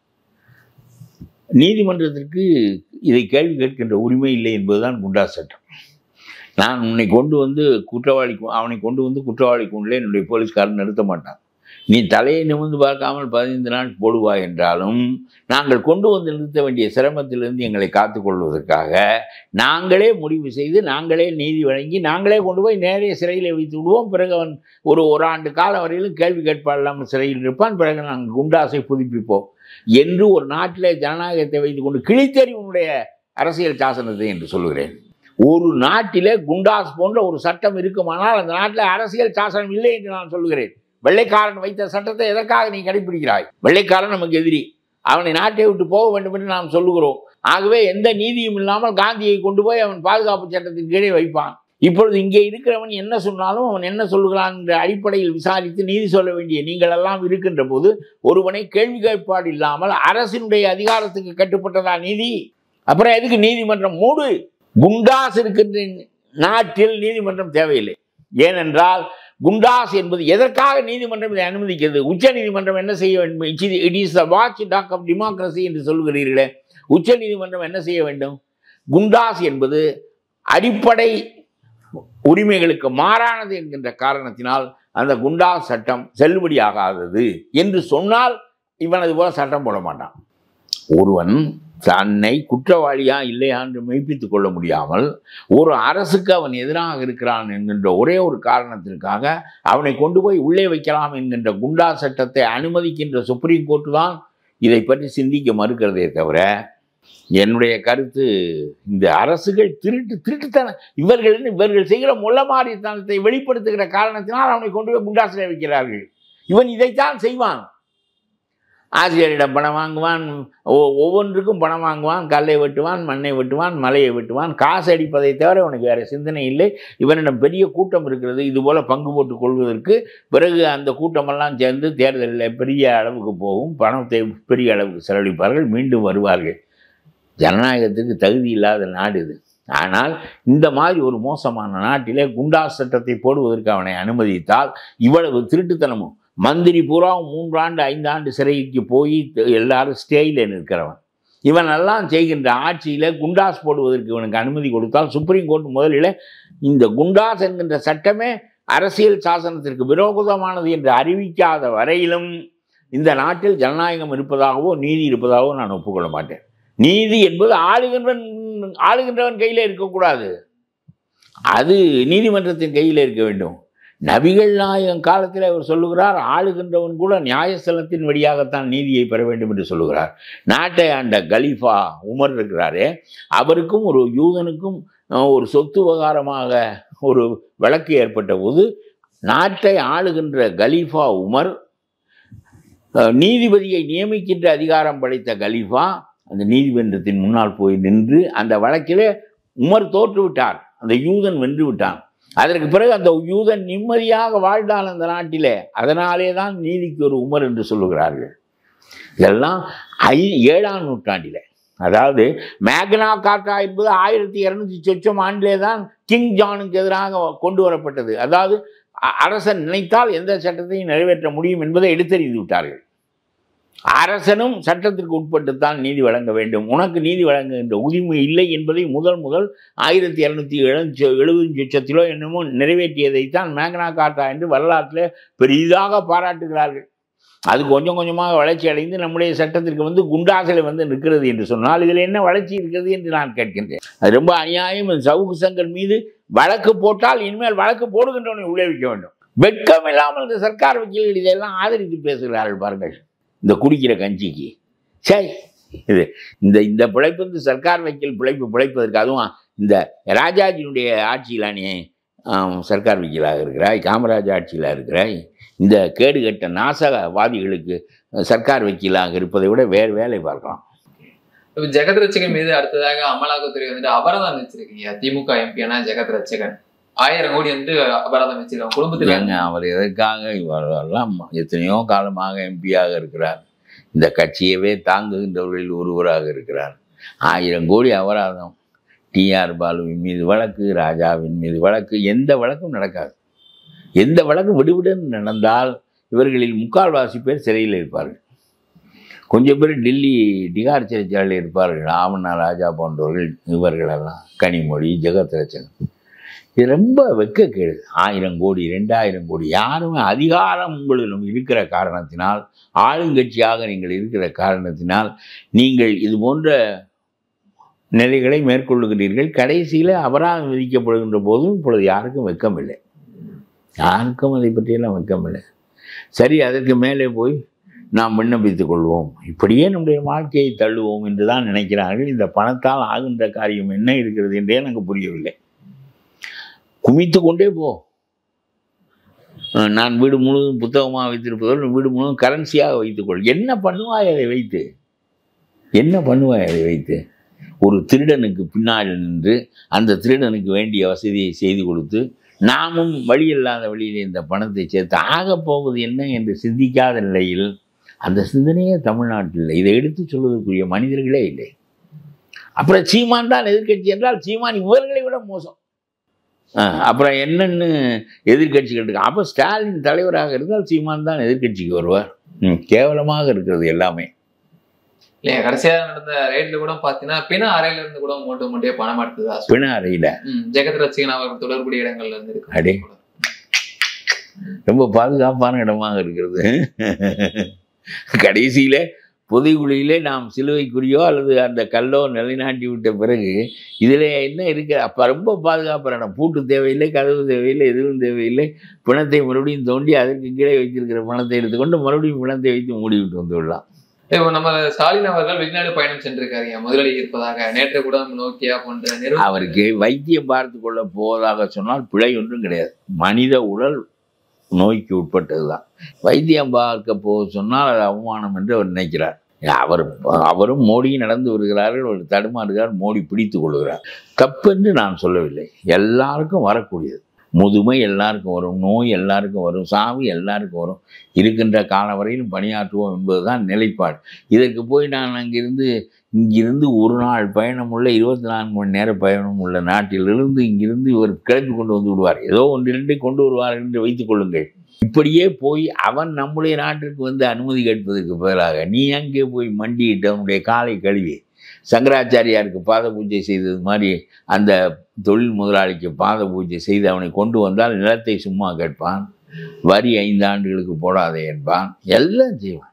நீதிமன்றத்திற்கு இதை கேள்வி கேட்கின்ற உரிமை இல்லை என்பதுதான் குண்டாஸ் சட்டம் நான் உன்னை கொண்டு வந்து குற்றவாளி கு- அவனை கொண்டு வந்து குற்றவாளி கொண்டே என்னுடைய போலீஸ்காரன் நிறுத்த மாட்டான் நீ தலையை நிமிர்ந்து பார்க்காமல் பதினைந்து நாள் போடுவாய் என்றாலும் நாங்கள் கொண்டு வந்து நிறுத்த வேண்டிய சிரமத்திலிருந்து எங்களை காத்துக்கொள்வதற்காக நாங்களே முடிவு செய்து நாங்களே நீதி வழங்கி நாங்களே கொண்டு போய் நேரே சிறையில் வைத்து விடுவோம் பிறகு அவன் ஒரு ஒரு ஆண்டு காலம் வரையிலும் கேள்வி கேட்பார் இல்லாமல் சிறையில் இருப்பான் பிறகு நாங்கள் குண்டாசை புதுப்பிப்போம் என்று ஒரு நாட்டிலே ஜனநாயகத்தை வைத்துக்கொண்டு கிழித்தறி உன்னுடைய அரசியல் சாசனத்தை என்று சொல்லுகிறேன் ஒரு நாட்டிலே குண்டாஸ் போன்ற ஒரு சட்டம் இருக்குமானால் அந்த நாட்டில் அரசியல் சாசனம் இல்லை என்று நான் சொல்லுகிறேன் வெள்ளைக்காரன் வைத்த சட்டத்தை எதற்காக நீ கடைபிடிக்கிறாய் வெள்ளைக்காரன் நமக்கு எதிரி அவனை நாட்டை விட்டு போக வேண்டும் என்று நாம் சொல்லுகிறோம் ஆகவே எந்த நீதியும் இல்லாமல் காந்தியை கொண்டு போய் அவன் பாதுகாப்பு சட்டத்தின் கீழே வைப்பான் இப்பொழுது இங்கே இருக்கிறவன் என்ன சொன்னாலும் அவன் என்ன சொல்லுகிறான் என்ற அடிப்படையில் விசாரித்து நீதி சொல்ல வேண்டிய நீங்கள் எல்லாம் இருக்கின்ற போது ஒருவனை கேள்வி கேட்பாடு இல்லாமல் அரசினுடைய அதிகாரத்துக்கு கட்டுப்பட்டதா நீதி அப்புறம் எதுக்கு நீதிமன்றம் மூடு குண்டாஸ் இருக்கின்ற நாட்டில் நீதிமன்றம் தேவையில்லை ஏனென்றால் குண்டாஸ் என்பது எதற்காக நீதிமன்றம் இதை அனுமதிக்கிறது உச்ச நீதிமன்றம் என்ன செய்ய வேண்டும் it is the watch dog of democracy என்று சொல்கிறீர்களே உச்ச நீதிமன்றம் என்ன செய்ய வேண்டும் குண்டாஸ் என்பது அடிப்படை உரிமைகளுக்கு மாறானது என்கின்ற காரணத்தினால் அந்த குண்டாஸ் சட்டம் செல்லுபடியாகாதது என்று சொன்னால் இவன் அது போல சட்டம் போட மாட்டான் ஒருவன் தன்னை குற்றவாளியா இல்லையா என்று மெய்ப்பித்துக் கொள்ள முடியாமல் ஒரு அரசுக்கு அவன் எதிராக இருக்கிறான் என்கின்ற ஒரே ஒரு காரணத்திற்காக அவனை கொண்டு போய் உள்ளே வைக்கலாம் என்கின்ற குண்டா சட்டத்தை அனுமதிக்கின்ற சுப்ரீம் கோர்ட்டு தான் இதை பற்றி சிந்திக்க மறுக்கிறதே தவிர என்னுடைய கருத்து இந்த அரசுகள் திருட்டு திருட்டுத்தன இவர்கள் இவர்கள் செய்கிற முள்ளமாரித்தனத்தை வெளிப்படுத்துகிற காரணத்தினால் அவனை கொண்டு போய் குண்டாசிலே வைக்கிறார்கள் இவன் இதைத்தான் செய்வான் ஆசிரியரிடம் பணம் வாங்குவான் ஒ- ஒவ்வொன்றுக்கும் பணம் வாங்குவான் கல்லை வெட்டுவான் மண்ணை வெட்டுவான் மலையை வெட்டுவான் காசு அடிப்பதை தவிர அவனுக்கு வேறு சிந்தனை இல்லை இவனிடம் பெரிய கூட்டம் இருக்கிறது இதுபோல் பங்கு போட்டுக் கொள்வதற்கு பிறகு அந்த கூட்டமெல்லாம் சேர்ந்து தேர்தலில் பெரிய அளவுக்கு போகும் பணத்தை பெரிய அளவுக்கு செலவழிப்பார்கள் மீண்டும் வருவார்கள் ஜனநாயகத்துக்கு தகுதி இல்லாத நாடு இது ஆனால் இந்த மாதிரி ஒரு மோசமான நாட்டிலே குண்டாஸ் சட்டத்தை போடுவதற்கு அவனை அனுமதித்தால் இவ்வளவு திருட்டுத்தனமும் மந்திரி பூரா மூன்றாண்டு ஐந்தாண்டு சிறைக்கு போய் எல்லாரும் ஸ்டேயில் நிற்கிறவன் இவன் எல்லாம் செய்கின்ற ஆட்சியில் குண்டாஸ் போடுவதற்கு இவனுக்கு அனுமதி கொடுத்தால் சுப்ரீம் கோர்ட் முதலில் இந்த குண்டாஸ் என்கின்ற சட்டமே அரசியல் சாசனத்திற்கு விரோதமானது என்று அறிவிக்காத வரையிலும் இந்த நாட்டில் ஜனநாயகம் இருப்பதாகவோ நீதி இருப்பதாகவோ நான் ஒப்புக்கொள்ள மாட்டேன் நீதி என்பது ஆளுகின்றவன் ஆளுகின்றவன் கையில் இருக்கக்கூடாது அது நீதிமன்றத்தின் கையில் இருக்க வேண்டும் நபிகள் நாயகம் காலத்தில் அவர் சொல்லுகிறார் ஆளுகின்றவன் கூட நியாயஸ்தலத்தின் வழியாகத்தான் நீதியை பெற வேண்டும் என்று சொல்லுகிறார் நாட்டை ஆண்ட கலீஃபா உமர் இருக்கிறாரே அவருக்கும் ஒரு யூதனுக்கும் அஹ், ஒரு சொத்து விவகாரமாக ஒரு வழக்கு ஏற்பட்ட போது நாட்டை ஆளுகின்ற கலீஃபா உமர் அஹ், நீதிபதியை நியமிக்கின்ற அதிகாரம் படைத்த கலீஃபா அந்த நீதிமன்றத்தின் முன்னால் போய் நின்று அந்த வழக்கிலே உமர் தோற்று விட்டார் அந்த யூதன் வென்று விட்டான் அதற்கு பிறகு அந்த யூதன் நிம்மதியாக வாழ்ந்தான் அந்த நாட்டிலே அதனாலே தான் நீதிக்கு ஒரு உமர் என்று சொல்லுகிறார்கள் இதெல்லாம் ஐ ஏழாம் நூற்றாண்டிலே அதாவது மேக்னா கார்ட்டா என்பது ஆயிரத்தி இரநூத்தி சொச்சம் ஆண்டிலே தான் கிங் ஜானுக்கு எதிராக கொண்டு வரப்பட்டது அதாவது அ- அரசன் நினைத்தால் எந்த சட்டத்தையும் நிறைவேற்ற முடியும் என்பதை எடுத்தறிந்து விட்டார்கள் அரசனும் சட்டத்திற்கு உட்பட்டுத்தான் நீதி வழங்க வேண்டும் உனக்கு நீதி வழங்குகின்ற உரிமை இல்லை என்பதை முதல் முதல் ஆயிரத்தி இரநூத்தி எழுபத்தி எழுபது லட்சத்திலோ என்னமோ நிறைவேற்றியதைத்தான் மேக்னா கார்ட்டா என்று வரலாற்றில் பெரிதாக பாராட்டுகிறார்கள் அது கொஞ்சம் கொஞ்சமாக வளர்ச்சி அடைந்து நம்முடைய சட்டத்திற்கு வந்து குண்டாசிலை வந்து நிற்கிறது என்று சொன்னால் இதில் என்ன வளர்ச்சி இருக்கிறது என்று நான் கேட்கின்றேன் அது ரொம்ப அநியாயம் இந்த சவுக்கு சங்கர் மீது வழக்கு போட்டால் இனிமேல் வழக்கு போடுகின்றவனை உள்ளே வைக்க வேண்டும் வெட்கம் இல்லாமல் இந்த சர்க்கார் வக்கீல்கள் இதெல்லாம் ஆதரித்து பேசுகிறார்கள் பாருங்கள் இந்த குடிக்கிற கஞ்சிக்கு சரி இது இந்த இந்த பிழைப்பு வந்து சர்க்கார் வக்கீல் பிழைப்பு பிழைப்பதற்கு அதுவும் இந்த ராஜாஜியினுடைய ஆட்சியில் நீ ஆம், சர்க்கார் வக்கீலாக இருக்கிறாய் காமராஜ் ஆட்சியில் இருக்கிறாய் இந்த கேடுகட்ட நாசகவாதிகளுக்கு சர்க்கார் வக்கீலாக இருப்பதை விட வேறு வேலை பார்க்கலாம் இப்ப ஜெகத் ரட்சகன் மீது அடுத்ததாக அமலாக்கத்துறை வந்துட்டு அபராதம் வச்சிருக்கீங்க திமுக எம்பியான ஜெகத் ரட்சகன் ஆயிரம் கோடி வந்து அபராதம் வச்சிருக்காங்க குடும்பத்துல ஏங்க அவர் எதற்காக இவரெல்லாம் எத்தனையோ காலமாக எம்பியாக இருக்கிறார் இந்த கட்சியவே தாங்குகின்றவர்களில் ஒருவராக இருக்கிறார் ஆயிரம் கோடி அபராதம் டிஆர் பாலுவின் மீது வழக்கு ராஜாவின் மீது வழக்கு எந்த வழக்கும் நடக்காது எந்த வழக்கு விடுவிடுன்னு நடந்தால் இவர்களில் முக்கால்வாசி பேர் சிறையில் இருப்பார்கள் கொஞ்சம் பேர் டெல்லி டிகார் சிறைச்சாலையில் இருப்பார்கள் ஆமண்ணா ராஜா போன்றவர்கள் இவர்களெல்லாம் கனிமொழி ஜெகத் ரச்சன் இது ரொம்ப வெட்கக்கேடு ஆயிரம் கோடி ரெண்டாயிரம் கோடி யாருமே அதிகாரம் உங்களிடம் இருக்கிற காரணத்தினால் ஆளுங்கட்சியாக நீங்கள் இருக்கிற காரணத்தினால் நீங்கள் இது போன்ற நிலைகளை மேற்கொள்ளுகிறீர்கள் கடைசியில் அபராதம் விதிக்கப்படுகின்ற போதும் இப்பொழுது யாருக்கும் வெட்கம் இல்லை யாருக்கும் அதை பற்றியெல்லாம் வெட்கம் இல்லை சரி அதற்கு மேலே போய் நாம் விண்ணப்பித்துக் கொள்வோம் இப்படியே நம்முடைய வாழ்க்கையை தள்ளுவோம் என்று தான் நினைக்கிறார்கள் இந்த பணத்தால் ஆகின்ற காரியம் என்ன இருக்கிறது என்றே எனக்கு புரியவில்லை குமித்து கொண்டே போ அஹ் நான் வீடு முழுவதும் புத்தகமாக வைத்திருப்பதோடு வீடு முழுவதும் கரன்சியாக வைத்துக்கொள் என்ன பண்ணுவாய் அதை வைத்து என்ன பண்ணுவாய் அதை வைத்து ஒரு திருடனுக்கு பின்னாடி நின்று அந்த திருடனுக்கு வேண்டிய வசதியை செய்து கொடுத்து நாமும் வழி இல்லாத வழியிலே இந்த பணத்தை சேர்த்து ஆகப் போவது என்ன என்று சிந்திக்காத நிலையில் அந்த சிந்தனையே தமிழ்நாட்டில் இல்லை இதை எடுத்து சொல்வதற்குரிய மனிதர்களே இல்லை அப்புறம் சீமான் தான் எதிர்க்கட்சி என்றால் சீமான் இவர்களை விட மோசம் ஆ, அப்புறம் என்னன்னு எதிர்க்கட்சிகள் இருக்கு அப்போ ஸ்டாலின் தலைவராக இருந்தால் சீமான் தான் எதிர்க்கட்சிக்கு வருவார் ம், கேவலமாக இருக்கிறது எல்லாமே இல்லையா கடைசியா நடந்த ரைட்ல கூட பாத்தீங்கன்னா பிண அறையில இருந்து கூட மூட்டை மூட்டையா பணம் எடுத்ததா சொல்லி- பிண அறையில் ம், ஜெகத் ரசிகன் அவர்கள் தொடர்புடைய இடங்கள்ல இருந்து இருக்கு அடே. ரொம்ப பாதுகாப்பான இடமாக இருக்கிறது கடைசியில புதைகுழியிலே நாம் சிலுவைக்குரியோ அல்லது அந்த கல்லோ நிலைநாட்டி விட்ட பிறகு இதில் என்ன இருக்கு அப்போ ரொம்ப பாதுகாப்பான இடம் பூட்டு தேவையில்லை கதவு தேவையில்லை எதுவும் தேவையில்லை பிணத்தை மறுபடியும் தோண்டி அதற்கு கீழே வைத்திருக்கிற பணத்தை எடுத்துக்கொண்டு மறுபடியும் பிணத்தை வைத்து மூடிவிட்டு வந்து விடலாம் இப்போ நம்ம ஸ்டாலின் அவர்கள் வெளிநாடு பயணம் சென்றிருக்காருங்க முதலடி இருப்பதாக நேற்று கூட நோக்கியா போன்ற நிறுவனம் அவருக்கு வைத்தியம் பார்த்து கொள்ள போவதாக சொன்னால் பிழை ஒன்றும் கிடையாது மனித உடல் நோய்க்கு உட்பட்டது தான் வைத்தியம் பார்க்க போக சொன்னால் அது அவமானம் என்று அவர் நினைக்கிறார் அவர் அவரும் மோடியும் நடந்து வருகிறார்கள் அவர் தடுமாறுகிறார் மோடி பிடித்து கொள்கிறார் தப்பென்று நான் சொல்லவில்லை எல்லாருக்கும் வரக்கூடியது முதுமை எல்லாருக்கும் வரும் நோய் எல்லாருக்கும் வரும் சாவு எல்லாருக்கும் வரும் இருக்கின்ற காலம் வரையிலும் பணியாற்றுவோம் என்பதுதான் நிலைப்பாடு இதற்கு போய் நான் அங்கிருந்து இங்கிருந்து ஒரு நாள் பயணம் உள்ள இருபத்தி நான்கு மணி நேர பயணம் உள்ள நாட்டிலிருந்து இங்கிருந்து இவர் கிளப்பி கொண்டு வந்து விடுவார் ஏதோ ஒன்றிரண்டை கொண்டு வருவார் என்று வைத்துக் கொள்ளுங்கள் இப்படியே போய் அவன் நம்முடைய நாட்டிற்கு வந்து அனுமதி கேட்பதற்கு பதிலாக நீ அங்கே போய் மண்டியிட்டு அவனுடைய காலை கழுவி சங்கராச்சாரியாருக்கு பாத பூஜை செய்தது மாதிரி அந்த தொழில் முதலாளிக்கு பாத பூஜை செய்து அவனை கொண்டு வந்தால் நிலத்தை சும்மா கேட்பான் வரி ஐந்து ஆண்டுகளுக்கு போடாதே என்பான் எல்லாம் செய்வான்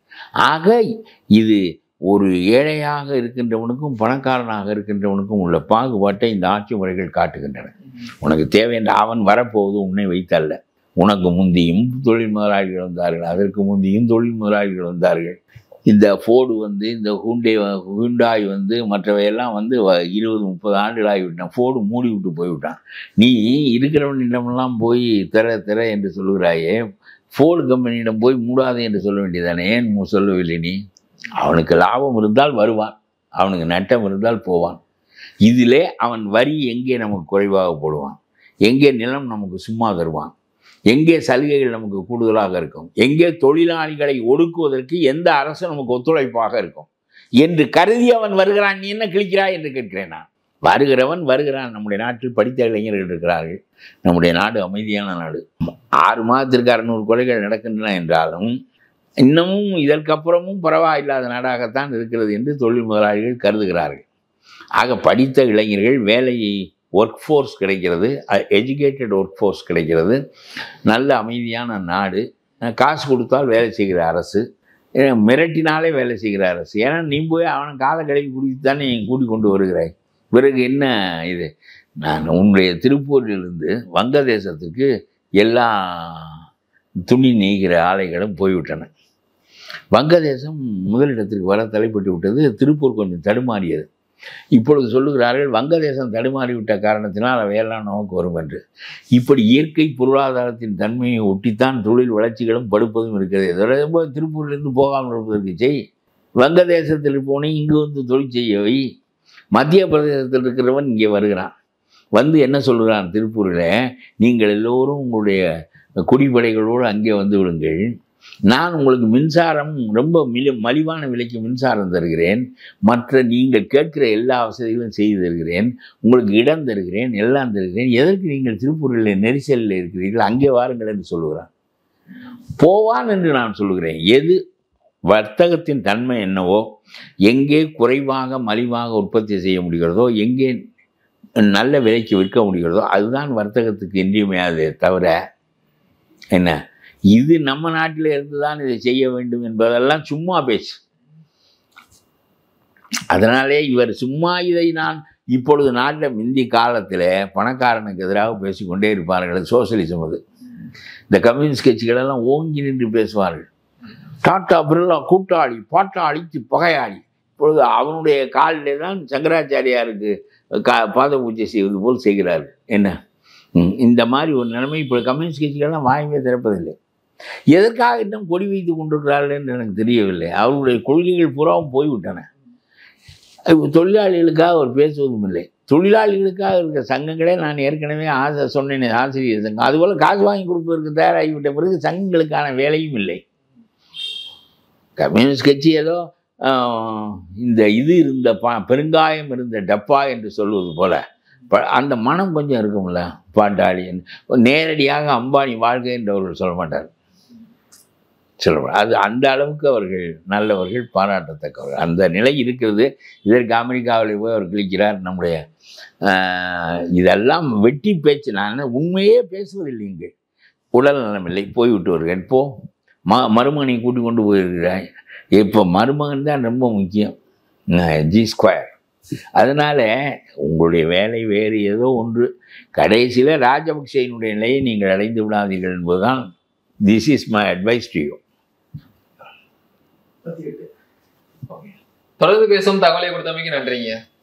ஆக இது ஒரு ஏழையாக இருக்கின்றவனுக்கும் பணக்காரனாக இருக்கின்றவனுக்கும் உள்ள பாகுபாட்டை இந்த ஆட்சி முறைகள் காட்டுகின்றன உனக்கு தேவையான அவன் வரப்போவது உன்னை வைத்தல்ல உனக்கு முந்தியும் தொழில் முதலாளிகள் வந்தார்கள் அதற்கு முந்தியும் தொழில் முதலாளிகள் வந்தார்கள் இந்த ஃபோர்டு வந்து இந்த ஹூண்டே ஹூண்டாய் வந்து மற்றவையெல்லாம் வந்து வ- இருபது முப்பது ஆண்டுகள் ஆகிவிட்டான் ஃபோர்டு மூடி விட்டு போய்விட்டான் நீ இருக்கிறவனிடமெல்லாம் போய் திற திற என்று சொல்லுகிறாயே ஃபோர்டு கம்பெனியிடம் போய் மூடாதே என்று சொல்ல வேண்டியதானே ஏன் மு- சொல்லவில்லை நீ அவனுக்கு லாபம் இருந்தால் வருவான் அவனுக்கு நட்டம் இருந்தால் போவான் இதிலே அவன் வரி எங்கே நமக்கு குறைவாக போடுவான் எங்கே நிலம் நமக்கு சும்மா தருவான் எங்கே சலுகைகள் நமக்கு கூடுதலாக இருக்கும் எங்கே தொழிலாளிகளை ஒடுக்குவதற்கு எந்த அரசு நமக்கு ஒத்துழைப்பாக இருக்கும் என்று கருதி அவன் வருகிறான் நீ என்ன கிழிக்கிறாய் என்று கேட்கிறேன் நான் வருகிறவன் வருகிறான் நம்முடைய நாட்டில் படித்த இளைஞர்கள் இருக்கிறார்கள் நம்முடைய நாடு அமைதியான நாடு ஆறு மாதத்திற்கு அறுநூறு கொலைகள் நடக்கின்றன என்றாலும் இன்னமும் இதற்கப்புறமும் பரவாயில்லாத நாடாகத்தான் இருக்கிறது என்று தொழில் முதலாளிகள் கருதுகிறார்கள் ஆக படித்த இளைஞர்கள் வேலையை ஒர்க் ஃபோர்ஸ் கிடைக்கிறது எஜுகேட்டட் ஒர்க் ஃபோர்ஸ் கிடைக்கிறது நல்ல அமைதியான நாடு அஹ் காசு கொடுத்தால் வேலை செய்கிற அரசு அஹ் மிரட்டினாலே வேலை செய்கிற அரசு ஏன்னா நீ போய் அவனை காலை கழுவி குடித்து தானே நீ கூட்டி கொண்டு வருகிறாய் பிறகு என்ன இது நான் உன்னுடைய திருப்பூரிலிருந்து வங்கதேசத்துக்கு எல்லா துணி நெய்கிற ஆலைகளும் போய்விட்டன வங்கதேசம் முதலிடத்திற்கு வர தலைப்பட்டு விட்டது திருப்பூர் கொஞ்சம் தடுமாறியது இப்பொழுது சொல்லுகிறார்கள் வங்கதேசம் தடுமாறிவிட்ட காரணத்தினால் அவையெல்லாம் நமக்கு வரும் என்று இப்படி இயற்கை பொருளாதாரத்தின் தன்மையை ஒட்டித்தான் தொழில் வளர்ச்சிகளும் படுப்பதும் இருக்கிறது இதோட ரொம்ப திருப்பூரிலிருந்து போகாமல் இருப்பதற்கு செய் வங்கதேசத்தில் போனே இங்கு வந்து தொழில் செய்ய வை மத்திய பிரதேசத்தில் இருக்கிறவன் இங்கே வருகிறான் வந்து என்ன சொல்கிறான் திருப்பூரில் நீங்கள் எல்லோரும் உங்களுடைய குடிப்படைகளோடு அங்கே வந்து விடுங்கள் நான் உங்களுக்கு மின்சாரம் ரொம்ப மில மலிவான விலைக்கு மின்சாரம் தருகிறேன் மற்ற நீங்கள் கேட்கிற எல்லா வசதிகளும் செய்து தருகிறேன் உங்களுக்கு இடம் தருகிறேன் எல்லாம் தருகிறேன் எதற்கு நீங்கள் திருப்பூரில் நெரிசலில் இருக்கிறீர்கள் அங்கே வாருங்கள் என்று சொல்லுகிறான் போவான் என்று நான் சொல்லுகிறேன் எது வர்த்தகத்தின் தன்மை என்னவோ எங்கே குறைவாக மலிவாக உற்பத்தி செய்ய முடிகிறதோ எங்கே நல்ல விலைக்கு விற்க முடிகிறதோ அதுதான் வர்த்தகத்துக்கு இன்றியமையாதே தவிர என்ன இது நம்ம நாட்டில் இருந்து தான் இதை செய்ய வேண்டும் என்பதெல்லாம் சும்மா பேச்சு அதனாலே இவர் சும்மா இதை நான் இப்பொழுது நாட்டில் முந்தி காலத்தில் பணக்காரனுக்கு எதிராக பேசிக்கொண்டே இருப்பார்கள் சோசியலிசம் அது இந்த கம்யூனிஸ்ட் கட்சிகளெல்லாம் ஓங்கி நின்று பேசுவார்கள் டாட்டா பிர்லா கூட்டாளி பாட்டாளிக்கு பகையாளி இப்பொழுது அவனுடைய காலிலே தான் சங்கராச்சாரியாருக்கு கா பாத பூஜை செய்வது போல் செய்கிறார்கள் என்ன ம், இந்த மாதிரி ஒரு நிலைமை இப்போ கம்யூனிஸ்ட் கட்சிகள்லாம் வாயவே திறப்பதில்லை எதற்காக இன்னும் கொடி வைத்து கொண்டிருக்கிறார்கள் என்று எனக்கு தெரியவில்லை அவர்களுடைய கொள்கைகள் பூராவும் போய்விட்டன இப்போ தொழிலாளிகளுக்காக அவர் பேசுவதும் இல்லை தொழிலாளிகளுக்காக இருக்க சங்கங்களே நான் ஏற்கனவே ஆசை சொன்னேன் ஆசிரியர் சங்கம் அதுபோல் காசு வாங்கி கொடுப்பதற்கு தயாராகிவிட்ட பிறகு சங்கங்களுக்கான வேலையும் இல்லை கம்யூனிஸ்ட் கட்சி ஏதோ ஆஹ், இந்த இது இருந்த பா பெருங்காயம் இருந்த டப்பா என்று சொல்வது போல ப- அந்த மனம் கொஞ்சம் இருக்கும்ல பாட்டாளி என்று. நேரடியாக அம்பானி வாழ்க்கை என்றவர்கள் சொல்ல மாட்டார் சொல்ல மாட்டார். அது அந்த அளவுக்கு அவர்கள் நல்லவர்கள் பாராட்டத்தக்கவர்கள் அந்த நிலை இருக்கிறது இதற்கு அமெரிக்காவில் போய் அவர் கிழிக்கிறார் நம்முடைய ஆஹ், இதெல்லாம் வெட்டி பேச்சு நான் உண்மையே பேசுவதில்லை இங்கே உடல் நலமில்லை போய்விட்டு வருகிறேன் போ ம மருமகனை கூட்டி கொண்டு போயிருக்கிறாய் இப்போ மருமகன் தான் ரொம்ப முக்கியம் ஜி ஸ்கொயர் அதனால் உங்களுடைய வேலை வேறு ஏதோ ஒன்று கடைசியில் ராஜபக்சேயினுடைய நிலையை நீங்கள் அடைந்து விடாதீர்கள் என்பதுதான் this is my advice to you தொடர்ந்து பேசும் தகவலை கொடுத்தமைக்கு நன்றிங்க